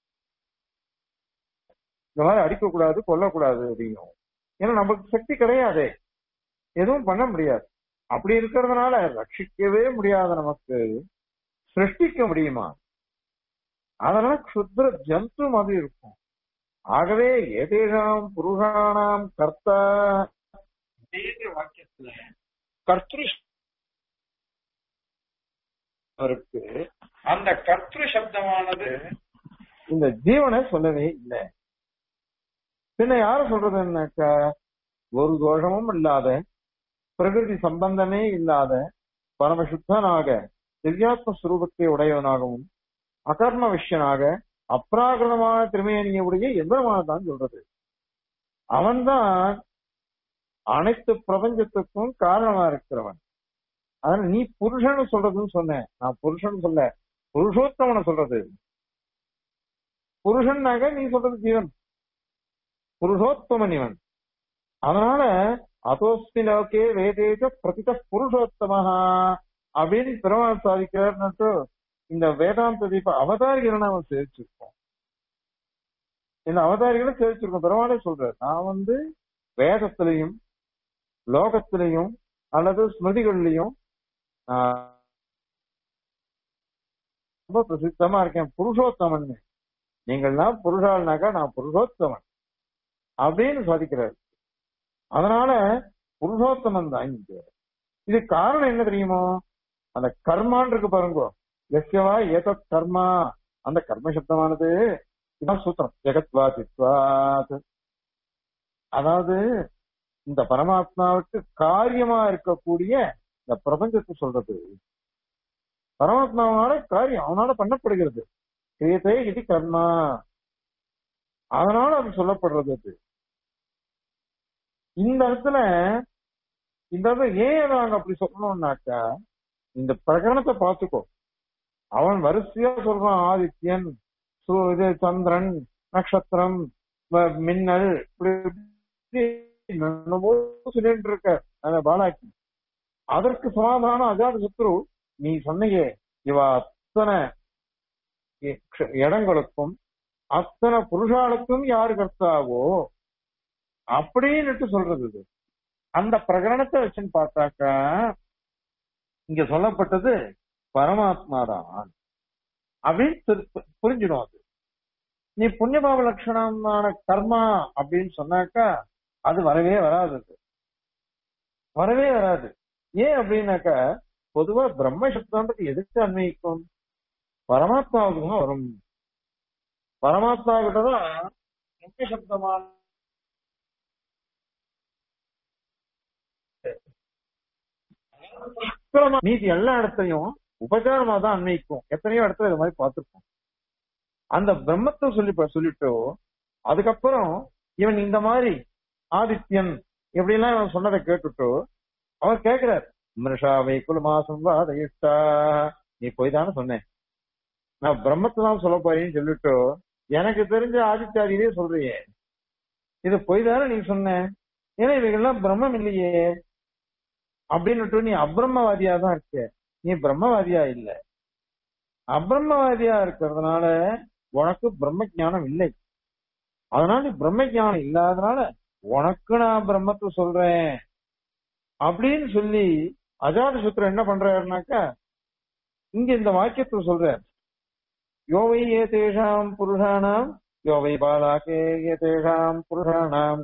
இந்த மாதிரி அடிக்கக்கூடாது கொல்லக்கூடாது அப்படிங்கும் ஏன்னா நமக்கு சக்தி கிடையாதே எதுவும் பண்ண முடியாது அப்படி இருக்கிறதுனால ரட்சிக்கவே முடியாத நமக்கு சிருஷ்டிக்க முடியுமா அதனால க்ஷுத்ர ஜந்து மாதிரி இருக்கும் ஆகவே ஏதேஷாம் புருஷானாம் கர்த்தா இதே வாக்கியத்துல கர்த்திரு இருக்கு அந்த கர்த்திரு சப்தமானது இந்த ஜீவனை சொல்லவே இல்லை பின்ன யார சொல்றதுன்னாக்கா ஒரு தோஷமும் இல்லாத பிரகிருதி சம்பந்தமே இல்லாத பரமசுத்தனாக திவ்யாத்ம சுரூபத்தை உடையவனாகவும் அகர்ம விஷயனாக அப்ராகிருதமான திருமேனியுடைய எந்திரமானதான் சொல்றது அவன்தான் அனைத்து பிரபஞ்சத்துக்கும் காரணமா இருக்கிறவன் அதனால நீ புருஷன் சொல்றதுன்னு சொன்னேன் நான் புருஷன் சொல்ல புருஷோத்தமனை சொல்றது புருஷன்னாக நீ சொல்றது ஜீவன் புருஷோத்தமன் இவன் அதனால அதோஸ்மி லோகே வேதேஜ பிரதித புருஷோத்தமஹா அப்படின்னு பெருமாள் சாதிக்கிறார்னுட்டு இந்த வேதாந்த தீப அவதாரிகளை நாம சேவிச்சிருக்கோம் இந்த அவதாரிகளை சேவிச்சிருக்கோம் பெருமாளே சொல்றாரு நான் வந்து வேதத்திலையும் லோகத்திலையும் அல்லது ஸ்மிருதிகள்லையும் ஆஹ், ரொம்ப பிரசித்தமா இருக்கேன் புருஷோத்தமன் நீங்கள்லாம் புருஷால்னாக்கா நான் புருஷோத்தமன் அப்படின்னு சாதிக்கிறார் அதனால புருஷோத்தமன் தான் இங்க இது காரணம் என்ன தெரியுமோ அந்த கர்மான் இருக்கு பாருங்க எஸ்யவா ஏதத் கர்மா அந்த கர்ம சப்தமானது இதான் சூத்திரம் ஜெகத்வா சித்வாத் அதாவது இந்த பரமாத்மாவுக்கு காரியமா இருக்கக்கூடிய இந்த பிரபஞ்சத்தை சொல்றது பரமாத்மாவால காரியம் அவனால பண்ணப்படுகிறது கிரியத்தை இது கர்மா அதனால அது சொல்லப்படுறது அது இந்த இடத்துல இந்த இடத்துல ஏன் நாங்க அப்படி சொல்லணும்னாக்கா இந்த பிரகரணத்தை பார்த்துக்கோ அவன் வரிசையா சொல்றான் ஆதித்யன் சு- இது சந்திரன் நட்சத்திரம் வ- மின்னல் இப்படி இப்படி என்னென்னமோ சொல்லிட்டு இருக்க அந்த பாலாக்கி அதற்கு சமாதானம் அஜாத சத்ரு நீ சொன்னையே இவ அத்தனை இ- க்ஷ- இடங்களுக்கும் அத்தனை புருஷாளுக்கும் யாரு கர்த்தாவோ அப்படின்னுட்டு சொல்றது இது அந்த பிரகரணத்தை வச்சுன்னு பார்த்தாக்கா இங்க சொல்லப்பட்டது பரமாத்மா தான் அப்படின்னு தெரி- புரிஞ்சிடும் அது நீ புண்ணியபாவ லட்சணமான கர்மா அப்படின்னு சொன்னாக்கா அது வரவே வராது அது. வரவே வராது ஏன் அப்படின்னாக்கா பொதுவா பிரம்ம சப்தம்ன்றது எதுக்கு அன்வயிக்கும் பரமாத்மாவுக்கு தான் வரும் பரமாத்மா கிட்டதான் முக்கிய சப்தமான உபச்சாரமா மீதி எல்லா இடத்தையும் உபச்சாரமா தான் அன்வைக்கும் எத்தனையோ இடத்துல இது மாதிரி பார்த்திருக்கோம் அந்த பிரம்மத்தை சொல்லி சொல்லிட்டு அதுக்கப்புறம் இவன் இந்த மாதிரி ஆதித்யன் இப்படி எல்லாம் இவன் சொன்னதை கேட்டுட்டு அவர் கேக்குறார் மிருஷா வைக்குலமா சம்வாதயிஷ்டா நீ போய் தானே சொன்னேன் நான் பிரம்மத்தை தான் சொல்ல போறேன்னு சொல்லிட்டு எனக்கு தெரிஞ்ச ஆதித்யாதியே சொல்றியே இது போய் தானே நீ சொன்ன ஏன்னா இவைகள்லாம் பிரம்மம் இல்லையே அப்படின்னுட்டு நீ அப்ரம்மவாதியா தான் இருக்க நீ பிரம்மவாதியா இல்ல அப்ரம்மவாதியா இருக்கிறதுனால உனக்கு பிரம்ம ஞானம் இல்லை அதனால நீ பிரம்ம ஞானம் இல்லாதனால உனக்கு நான் பிரம்மத்தை சொல்றேன் அப்படின்னு சொல்லி அஜாத சுத்திரம் என்ன பண்றாருனாக்கா இங்க இந்த வாக்கியத்துல சொல்றார் யோவை ஏதேஷாம் புருஷானாம் யோவை பாலாகே ஏதேஷாம் புருஷானாம்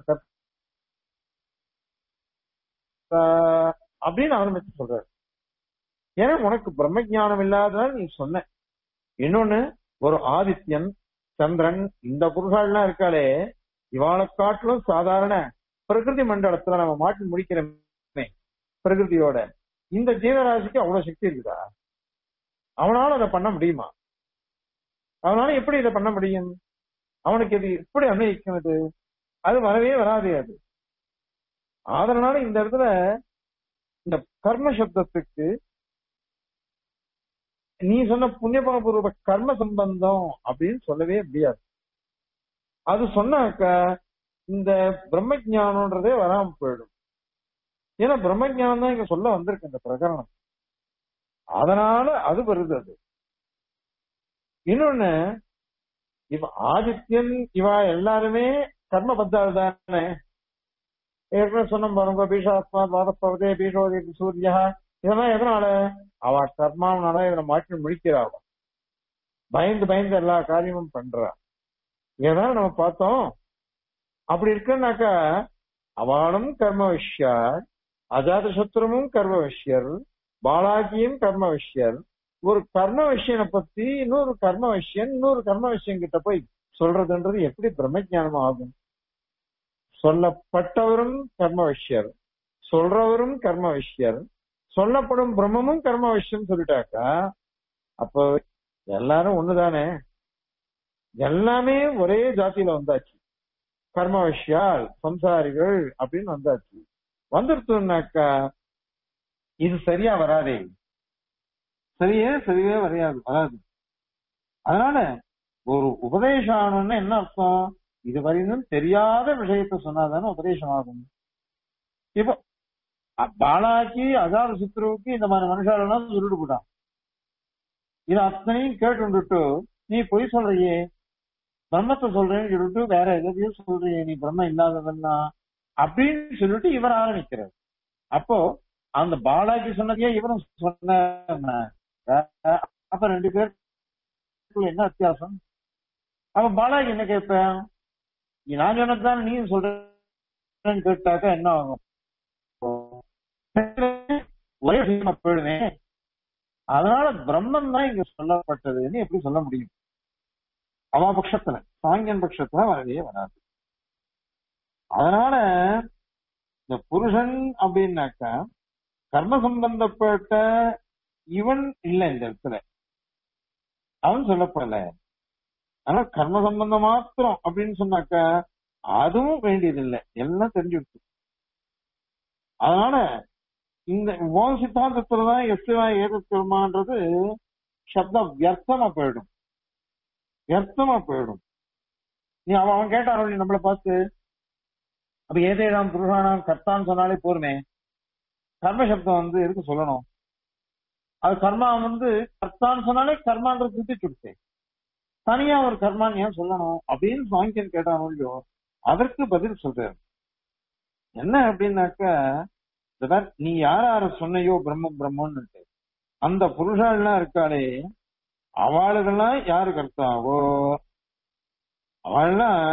கர்த்தா அப்படின்னு ஆரம்பிச்சு சொல்றாரு ஏன்னா உனக்கு பிரம்ம ஞானம் இல்லாததால் நீ சொன்ன இன்னொன்னு ஒரு ஆதித்யன் சந்திரன் இந்த புருஷாலாம் இருக்காளே இவாளை காட்டிலும் சாதாரண பிரகிருதி மண்டலத்துல நம்ம மாட்டி முடிக்கிறோமே பிரகிருதியோட இந்த ஜீவராசிக்கு அவ்வளவு சக்தி இருக்குதா அவனால அதை பண்ண முடியுமா அவனால எப்படி இதை பண்ண முடியும் அவனுக்கு இது எப்படி அன்வயிக்கும் இது அது வரவே வராது அது அதனால இந்த இடத்துல இந்த கர்ம சப்தத்துக்கு நீ சொன்ன புண்ணியபூர்வ கர்ம சம்பந்தம் அப்படின்னு சொல்லவே முடியாது அது சொன்னாக்க இந்த பிரம்ம ஜானம்ன்றதே வராம போயிடும் ஏன்னா பிரம்ம ஜானம் தான் இங்க சொல்ல வந்திருக்கு இந்த பிரகரணம் அதனால அது வருது அது இன்னொன்னு இவ ஆதித்யன் இவா எல்லாருமே கர்ம பத்தாள் தானே ஏற்கனவே சொன்ன பாருங்க பீஷாத்மா வாதப்பவதே பீஷோதி சூரியா இதெல்லாம் எதனால அவ கர்மாவனால இவனை மாற்றி முடிக்கிறாள் பயந்து பயந்து எல்லா காரியமும் பண்றா இதான் நம்ம பார்த்தோம் அப்படி இருக்குன்னாக்கா அவளும் கர்ம விஷயர் அஜாத சத்ருமும் கர்ம விஷயர் பாலாஜியும் கர்ம விஷயர் ஒரு கர்ம விஷயனை பத்தி இன்னொரு கர்ம விஷயம் இன்னொரு கர்ம விஷயம் கிட்ட போய் சொல்றதுன்றது எப்படி பிரம்ம ஞானம் ஆகும் சொல்லப்பட்டவரும் கர்ம விஷயர் சொல்றவரும் கர்ம விஷயர் சொல்லப்படும் பிரம்மமும் கர்ம விஷயம் சொல்லிட்டாக்கா அப்போ எல்லாரும் ஒண்ணுதானே எல்லாமே ஒரே ஜாதியில வந்தாச்சு கர்ம விஷயால் சம்சாரிகள் அப்படின்னு வந்தாச்சு வந்துருத்தோம்னாக்கா இது சரியா வராதே சரியே சரியே வரையாது வராது அதனால ஒரு உபதேசம் ஆகணும்னா என்ன அர்த்தம் இதுவரையிலும் தெரியாத விஷயத்த சொன்னாதானே உபதேசம் ஆகும் இப்போ பாலாக்கு அஜாத சித்ருவுக்கு இந்த மாதிரி மனுஷாலாம் சொல்லிட்டு போட்டான் இது அத்தனையும் கேட்டு நீ பொய் சொல்றியே பிரம்மத்தை சொல்றேன்னு சொல்லிட்டு வேற எதையோ சொல்றியே நீ பிரம்மம் இல்லாதவன்னா அப்படின்னு சொல்லிட்டு இவர் ஆரம்பிக்கிறார் அப்போ அந்த பாலாஜி சொன்னதையே இவரும் சொன்ன அப்ப ரெண்டு பேருக்குள்ள என்ன வித்தியாசம் அப்ப பாலாஜி என்ன கேட்பேன் நான் சொன்னதுதான் நீ சொல்றேன்னு கேட்டாக்கா என்ன ஆகும் ஒரே விஷயமா போயிடுவேன் அதனால பிரம்மன் தான் இங்க சொல்லப்பட்டதுன்னு எப்படி சொல்ல முடியும் அவ பட்சத்துல சாங்கியன் பட்சத்துல வரவே வராது அதனால இந்த புருஷன் அப்படின்னாக்கா கர்ம சம்பந்தப்பட்ட இவன் இல்ல இந்த இடத்துல அவன் சொல்லப்படல ஆனா கர்ம சம்பந்தம் மாத்திரம் அப்படின்னு சொன்னாக்கா அதுவும் வேண்டியதில்லை எல்லாம் தெரிஞ்சுடுச்சு அதனால இந்த ஓம் சித்தாந்தத்துலதான் எஸ்வா ஏதற்கர்மான்றது சப்தம் வியர்த்தமா போயிடும் வியர்த்தமா போயிடும் நீ அவன் அவன் கேட்டான் நம்மளை பார்த்து அப்ப ஏதேதாம் புருஷானாம் கர்த்தான்னு சொன்னாலே போருமே கர்ம சப்தம் வந்து எதுக்கு சொல்லணும் அது கர்மா வந்து கர்த்தான்னு சொன்னாலே கர்மான்றது சுத்தி சுடுச்சு தனியா ஒரு கர்மான்னு ஏன் சொல்லணும் அப்படின்னு சாங்கியன் கேட்டானோ இல்லையோ அதற்கு பதில் சொல்றாரு என்ன அப்படின்னாக்கா நீ யார யார சொன்னையோ பிரம்ம பிரம்மன்னு அந்த புருஷாலாம் இருக்காளே அவளுகெல்லாம் யாரு கர்த்தாவோ அவள்லாம்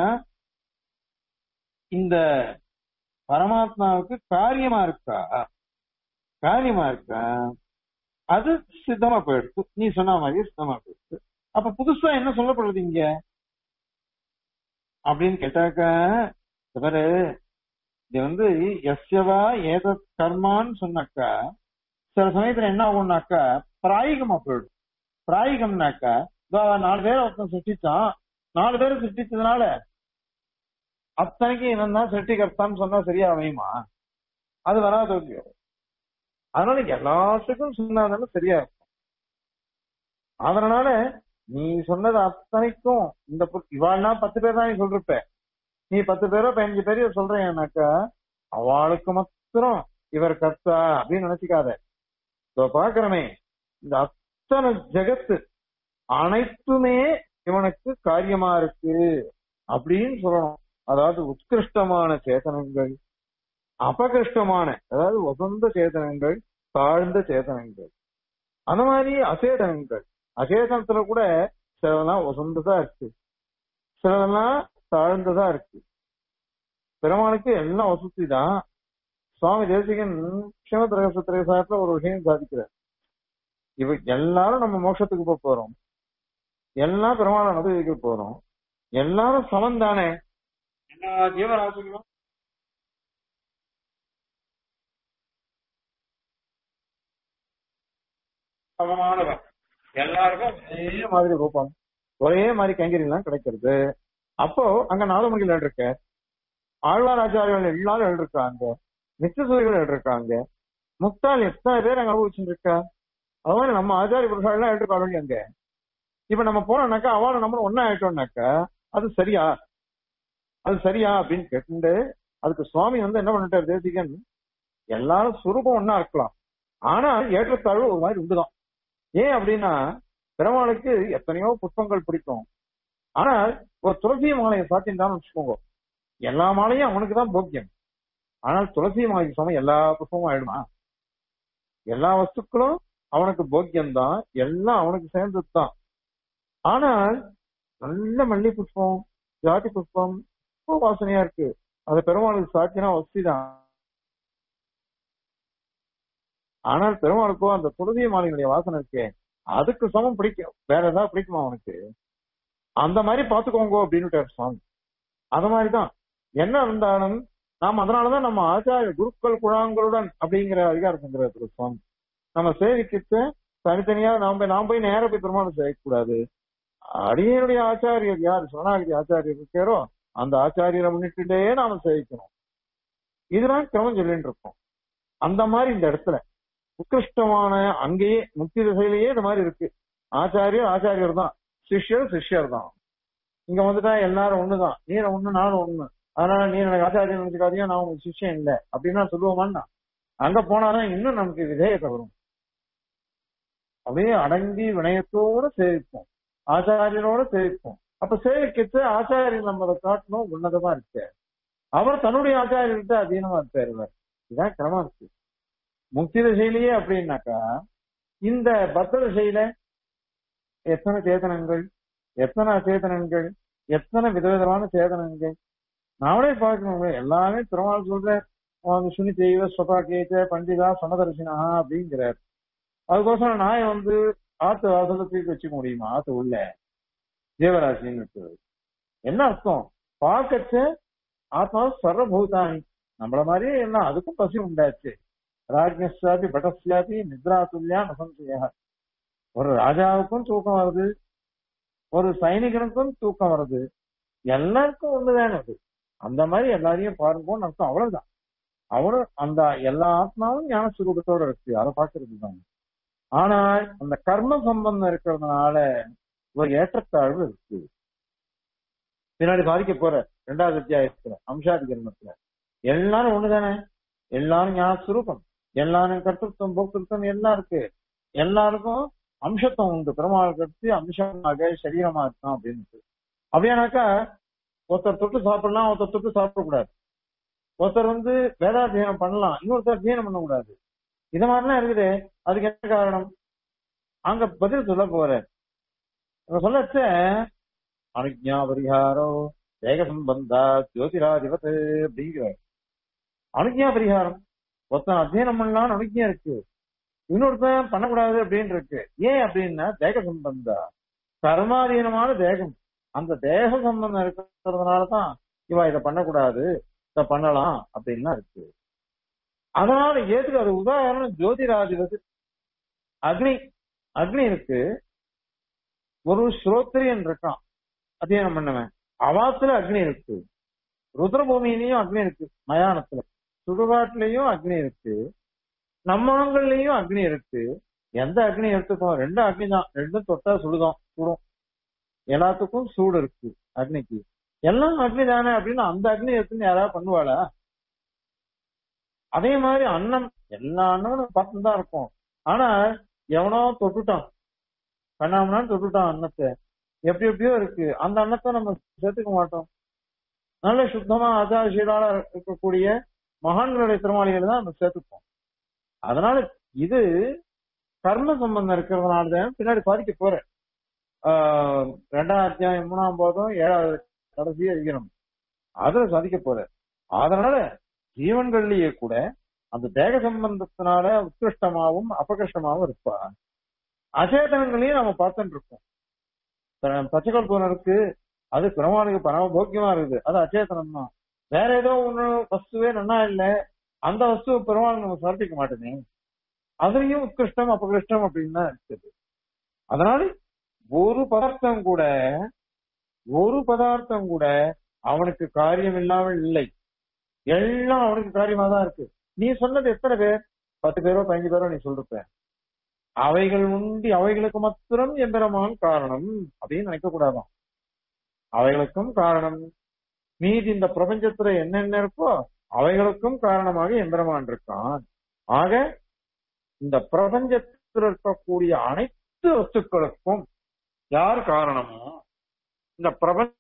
இந்த பரமாத்மாவுக்கு காரியமா இருக்கா காரியமா இருக்கா அது சித்தமா போயிடுச்சு நீ சொன்ன மாதிரி சித்தமா போயிடுச்சு அப்ப புதுசா என்ன சொல்லப்படுறது இங்க அப்படின்னு கேட்டாக்கா இவரு இது வந்து எஸ்யவா ஏத கர்மான்னு சொன்னாக்கா சில சமயத்துல என்ன ஆகும்னாக்கா பிராயிகமா போயிடும் பிராயிகம்னாக்கா நாலு பேர் ஒருத்தன் சிருஷ்டிச்சான் நாலு பேர் சிருஷ்டிச்சதுனால அத்தனைக்கு இவன் தான் சிருஷ்டிகர்த்தான்னு சொன்னா சரியா அமையுமா அது வராது இல்லையோ அதனால எல்லாத்துக்கும் சொன்னாதானே சரியா இருக்கும் அதனால நீ சொன்னது அத்தனைக்கும் இந்த இவாள்னா பத்து பேர் தான் நீ சொல்றப்ப நீ பத்து பேரோ பதினஞ்சு பேரையோ சொல்றேன்னாக்கா அவளுக்கு மாத்திரம் இவர் கர்த்தா அப்படின்னு நினைச்சுக்காத இதோ பாக்குறமே இந்த அத்தனை ஜெகத்து அனைத்துமே இவனுக்கு காரியமா இருக்கு அப்படின்னு சொல்லணும் அதாவது உத்கிருஷ்டமான சேதனங்கள் அபகிருஷ்டமான அதாவது வசந்த சேதனங்கள் தாழ்ந்த சேதனங்கள் அந்த மாதிரி அசேதனங்கள் அசேதனத்துல கூட சிலதெல்லாம் உசந்ததா இருக்கு சிலதெல்லாம் தாழ்ந்ததா இருக்கு பெருமாளுக்கு எல்லாம் வசதி தான் சுவாமி தேசிகன் சிவத்திரகசத்திரை சாயத்துல ஒரு விஷயம் சாதிக்கிறார் இவ எல்லாரும் நம்ம மோட்சத்துக்கு போக போறோம் எல்லாம் பெருமாளை அனுபவிக்க போறோம் எல்லாரும் சமம் தானே எல்லா ஜீவராசிகளும் சமமானவன் எல்லாருக்கும் ஒரே மாதிரி ரூபம் ஒரே மாதிரி கைங்கரியெல்லாம் கிடைக்கிறது அப்போ அங்க நாதமணிகள் இருக்க ஆழ்வார் ஆச்சாரியர்கள் எல்லாரும் எழுதிருக்காங்க நித்தியசூரிகள் எழுதிருக்காங்க முக்தால் எத்தனை பேர் அங்க அனுபவிச்சுட்டு இருக்கா அது மாதிரி நம்ம ஆச்சாரிய புருஷால் எல்லாம் எழுதிருக்காங்க அங்க இப்ப நம்ம போனோம்னாக்கா அவளை நம்ம ஒன்னா ஆயிட்டோம்னாக்கா அது சரியா அது சரியா அப்படின்னு கேட்டு அதுக்கு சுவாமி வந்து என்ன பண்ணிட்டாரு தேசிகன் எல்லாரும் சுரூபம் ஒன்னா இருக்கலாம் ஆனா ஏற்றத்தாழ்வு ஒரு மாதிரி உண்டுதான் ஏன் அப்படின்னா பெருமாளுக்கு எத்தனையோ புஷ்பங்கள் பிடிக்கும் ஆனால் ஒரு துளசி மாலையை சாத்தின்றான்னு வச்சுக்கோங்க எல்லா மாலையும் அவனுக்கு தான் போக்கியம் ஆனால் துளசி மாலைக்கு சமயம் எல்லா புஷ்பமும் ஆயிடுமா எல்லா வஸ்துக்களும் அவனுக்கு போக்கியம் தான் எல்லாம் அவனுக்கு சேர்ந்தது தான் ஆனால் நல்ல மல்லி புஷ்பம் ஜாதி புஷ்பம் ரொம்ப வாசனையா இருக்கு அது பெருமாளுக்கு சாத்தினா வசதி தான் ஆனால் பெருமாளுக்கோ அந்த துளசி மாலையினுடைய வாசனை இருக்கே அதுக்கு சமம் பிடிக்கும் வேற ஏதாவது பிடிக்குமா அவனுக்கு அந்த மாதிரி பாத்துக்கோங்க அப்படின்னு சுவாமி அது மாதிரிதான் என்ன இருந்தாலும் நாம் அதனாலதான் நம்ம ஆச்சாரிய குருக்கள் குழாங்களுடன் அப்படிங்கிற அதிகாரம் சந்திரத்துல சுவாமி நம்ம சேவிக்கிட்டு தனித்தனியா நாம் போய் நாம் போய் நேர போய் பெருமாள் சேவிக்க கூடாது அடியனுடைய ஆச்சாரியர் யார் சரணாகதி ஆச்சாரியர் இருக்காரோ அந்த ஆச்சாரியரை முன்னிட்டுட்டே நாம சேவிக்கணும் இதுதான் கிரமம் சொல்லிட்டு இருக்கோம் அந்த மாதிரி இந்த இடத்துல உத்கிருஷ்டமான அங்கேயே முக்தி திசையிலேயே இந்த மாதிரி இருக்கு ஆச்சாரியர் ஆச்சாரியர் தான் சிஷ்யர் சிஷ்யர் தான் இங்க வந்துட்டா எல்லாரும் ஒண்ணுதான் நீ ஒண்ணு நானும் ஒண்ணு அதனால நீ எனக்கு ஆச்சாரியன் நினைச்சுக்காதீங்க நான் உங்களுக்கு சிஷ்யன் இல்லை அப்படின்னா சொல்லுவோமான்னா அங்க போனாதான் இன்னும் நமக்கு விதேயத்தை வரும் அப்படியே அடங்கி வினயத்தோட சேவிப்போம் ஆச்சாரியனோட சேவிப்போம் அப்ப சேவிக்கிட்டு ஆச்சாரியன் நம்மளை காட்டணும் உன்னதமா இருக்கு அவர் தன்னுடைய ஆச்சாரியர்கிட்ட அதீனமா இருப்பாரு இவர். இதான் கிரமம் இருக்கு முக்தி திசையிலேயே அப்படின்னாக்கா இந்த பத்த திசையில எத்தனை சேதனங்கள் எத்தனை அச்சேதனங்கள் எத்தனை விதவிதமான சேதனங்கள் நாமளே பார்க்கணும் எல்லாமே பெருமாள் சொல்ற அவங்க சுனி தெய்வ ஸ்வதா கேச்ச பண்டிதா சமதர்சினா அப்படிங்கிறார் அதுக்கோசரம் நாயை வந்து ஆத்து வாசல தூக்கி வச்சுக்க முடியுமா ஆத்து உள்ள ஜீவராசின்னு இருக்குது என்ன அர்த்தம் பார்க்கச்ச ஆத்மா சர்வபூதானி நம்மள மாதிரியே எல்லாம் அதுக்கும் பசி உண்டாச்சு ராஜ்யசாபி பட்டஸ்யாபி நித்ரா துல்லியா நசம்சயா ஒரு ராஜாவுக்கும் தூக்கம் வருது ஒரு சைனிகனுக்கும் தூக்கம் வருது எல்லாருக்கும் ஒண்ணுதானே அது அந்த மாதிரி எல்லாரையும் பாருங்கன்னு அர்த்தம் அவ்வளவுதான் அவனும் அந்த எல்லா ஆத்மாவும் ஞான சுரூபத்தோட இருக்கு அதை பாக்குறது தான் ஆனால் அந்த கர்ம சம்பந்தம் இருக்கிறதுனால ஒரு ஏற்றத்தாழ்வு இருக்கு பின்னாடி பாதிக்க போற ரெண்டாவது அத்தியாயத்துல அம்சாதிகரணத்துல எல்லாரும் ஒண்ணுதானே எல்லாரும் ஞான சுரூபம் எல்லாரும் கர்த்தத்துவம் போக்குத்தம் எல்லாம் இருக்கு எல்லாருக்கும் அம்சத்துவம் உண்டு பெருமாள் கருத்து அம்சமாக சரீரமா இருக்கான் அப்படின்னு அப்படியானாக்கா ஒருத்தர் தொட்டு சாப்பிடலாம் ஒருத்தர் தொட்டு சாப்பிடக்கூடாது ஒருத்தர் வந்து வேதாத்தியனம் பண்ணலாம் இன்னொருத்தர் அத்தியனம் பண்ணக்கூடாது இது மாதிரிலாம் இருக்குது அதுக்கு என்ன காரணம் அங்க பதில் சொல்ல போற சொல்லச்ச அனுஜா பரிகாரோ வேக சம்பந்தா ஜோதிராதிபத் அப்படிங்கிறார் அனுஜா பரிகாரம் ஒருத்தன் அத்தியனம் பண்ணலாம்னு அனுஜா இருக்கு இன்னொருத்தன் பண்ணக்கூடாது அப்படின்னு இருக்கு ஏன் அப்படின்னா தேக சம்பந்தா கர்மாதீனமான தேகம் அந்த தேக சம்பந்தம் இருக்கிறதுனாலதான் இவா இதை பண்ணக்கூடாது இதை பண்ணலாம் அப்படின்லாம் இருக்கு அதனால ஏத்துக்கு அது உதாரணம் ஜோதிராதிபதி அக்னி அக்னி இருக்கு ஒரு ஸ்ரோத்ரியன் இருக்கான் அத்தியனம் பண்ணவன் அவாத்துல அக்னி இருக்கு ருத்ரபூமியிலையும் அக்னி இருக்கு மயானத்துல சுடுகாட்டுலயும் அக்னி இருக்கு நம்மங்கள்லயும் அக்னி இருக்கு எந்த அக்னி எடுத்துக்கோம் ரெண்டு அக்னி தான் ரெண்டும் தொட்டா சுடுதான் சுடும் எல்லாத்துக்கும் சூடு இருக்கு அக்னிக்கு எல்லாம் அக்னி தானே அப்படின்னு அந்த அக்னி எடுத்துன்னு யாராவது பண்ணுவாளா அதே மாதிரி அன்னம் எல்லா அன்னமும் பார்த்து தான் இருக்கும் ஆனா எவனோ தொட்டுட்டான் கண்ணாமனான்னு தொட்டுட்டான் அன்னத்தை எப்படி எப்படியோ இருக்கு அந்த அன்னத்தை நம்ம சேர்த்துக்க மாட்டோம் நல்ல சுத்தமா ஆச்சாரசீலால இருக்கக்கூடிய மகான்களுடைய திருமாளிகள் தான் நம்ம சேர்த்துப்போம் அதனால இது கர்ம சம்பந்தம் இருக்கிறதுனால தான் பின்னாடி பாதிக்க போற ஆஹ், ரெண்டாம் அத்தியாயம் மூணாம் போதும் ஏழாவது கடைசி அதிகரம் அதுல சாதிக்க போற அதனால ஜீவன்கள்லயே கூட அந்த தேக சம்பந்தத்தினால உத்கிருஷ்டமாவும் அபகிருஷ்டமாவும் இருப்பா அச்சேதனங்களையும் நம்ம பார்த்துட்டு இருக்கோம் இப்ப பச்சைக்கல் பூனை இருக்கு அது பெருமாளுக்கு பரம போக்கியமா இருக்குது அது அச்சேதனம் தான் வேற ஏதோ ஒண்ணு வஸ்துவே நன்னா இல்ல அந்த வஸ்துவை பெருமாள் நம்ம சமர்ப்பிக்க மாட்டேனே அதுலயும் உத்கிருஷ்டம் அபகிருஷ்டம் அப்படின்னு தான் இருக்குது அதனால ஒரு பதார்த்தம் கூட ஒரு பதார்த்தம் கூட அவனுக்கு காரியம் இல்லாமல் இல்லை எல்லாம் அவனுக்கு காரியமா தான் இருக்கு நீ சொன்னது எத்தனை பேர் பத்து பேரோ பதினஞ்சு பேரோ நீ சொல்லிருப்ப அவைகள் உண்டி அவைகளுக்கு மாத்திரம் எம்பெருமான் காரணம் அப்படின்னு நினைக்க கூடாதாம் அவைகளுக்கும் காரணம் மீதி இந்த பிரபஞ்சத்துல என்னென்ன இருக்கோ அவைகளுக்கும் காரணமாக எம்பெருமான் இருக்கான் ஆக இந்த பிரபஞ்சத்தில் இருக்கக்கூடிய அனைத்து வஸ்துக்களுக்கும் யார் காரணமோ இந்த பிரபஞ்ச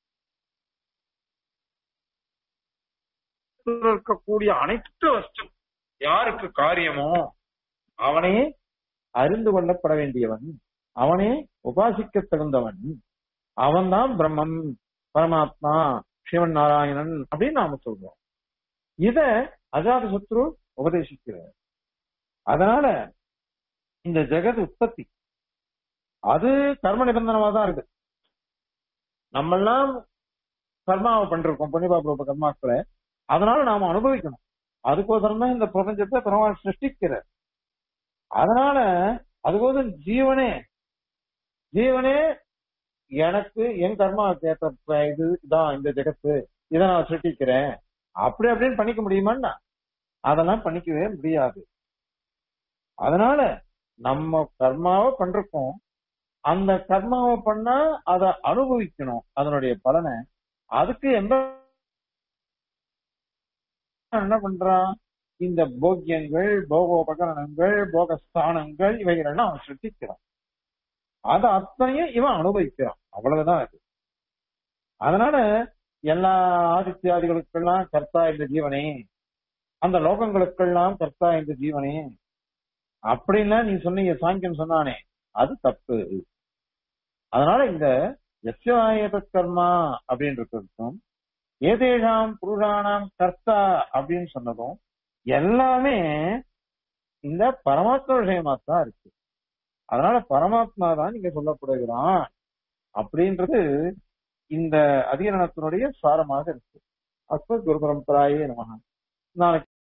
இருக்கக்கூடிய அனைத்து வஸ்து யாருக்கு காரியமோ அவனே அறிந்து கொள்ளப்பட வேண்டியவன் அவனே உபாசிக்க தகுந்தவன் அவன்தான் பிரம்மம் பரமாத்மா சிவன் நாராயணன் அப்படின்னு நாம சொல்றோம் இத அஜாத சத்ரு உபதேசிக்கிறார் அதனால இந்த ஜெகத் உற்பத்தி அது கர்ம நிபந்தனமா தான் இருக்கு நம்ம எல்லாம் கர்மாவை பண்றோம் புண்ணியபாபு கர்மாக்களை அதனால நாம அனுபவிக்கணும் அதுக்கோசரம் தான் இந்த பிரபஞ்சத்தை பெருமாள் சிருஷ்டிக்கிறார் அதனால அதுக்கோசரம் ஜீவனே ஜீவனே எனக்கு என் கர்மாவுக்கு ஏற்ற இது இதான் இந்த ஜெகத்து இதை நான் சிருஷ்டிக்கிறேன் அப்படி அப்படின்னு பண்ணிக்க முடியுமான்னா அதெல்லாம் பண்ணிக்கவே முடியாது அதனால நம்ம கர்மாவை பண்றோம் அந்த கர்மாவை பண்ணா அதை அனுபவிக்கணும் அதனுடைய பலனை அதுக்கு எந்த என்ன பண்றான் இந்த போக்கியங்கள் போகோபகரணங்கள் போகஸ்தானங்கள் இவைகளெல்லாம் அவன் சிருஷ்டிக்கிறான் அது அத்தனையும் இவன் அனுபவிக்கிறான் அவ்வளவுதான் அது அதனால எல்லா ஆதித்யாதிகளுக்கெல்லாம் கர்த்தா இந்த ஜீவனே அந்த லோகங்களுக்கெல்லாம் கர்த்தா இந்த ஜீவனே அப்படின்னா நீ சொன்னீங்க சாங்கியம் சொன்னானே அது தப்பு அதனால இந்த எஸ்யாயத கர்மா அப்படின்னு இருக்கிறதும் ஏதேஷாம் புருஷானாம் கர்த்தா அப்படின்னு சொன்னதும் எல்லாமே இந்த பரமாத்மா விஷயமா தான் இருக்கு அதனால பரமாத்மா தான் இங்க சொல்லப்படுகிறான் அப்படின்றது இந்த அதிகரணத்தினுடைய சாரமாக இருக்கு அப்ப குரு பரம்பராயே நமக நாளைக்கு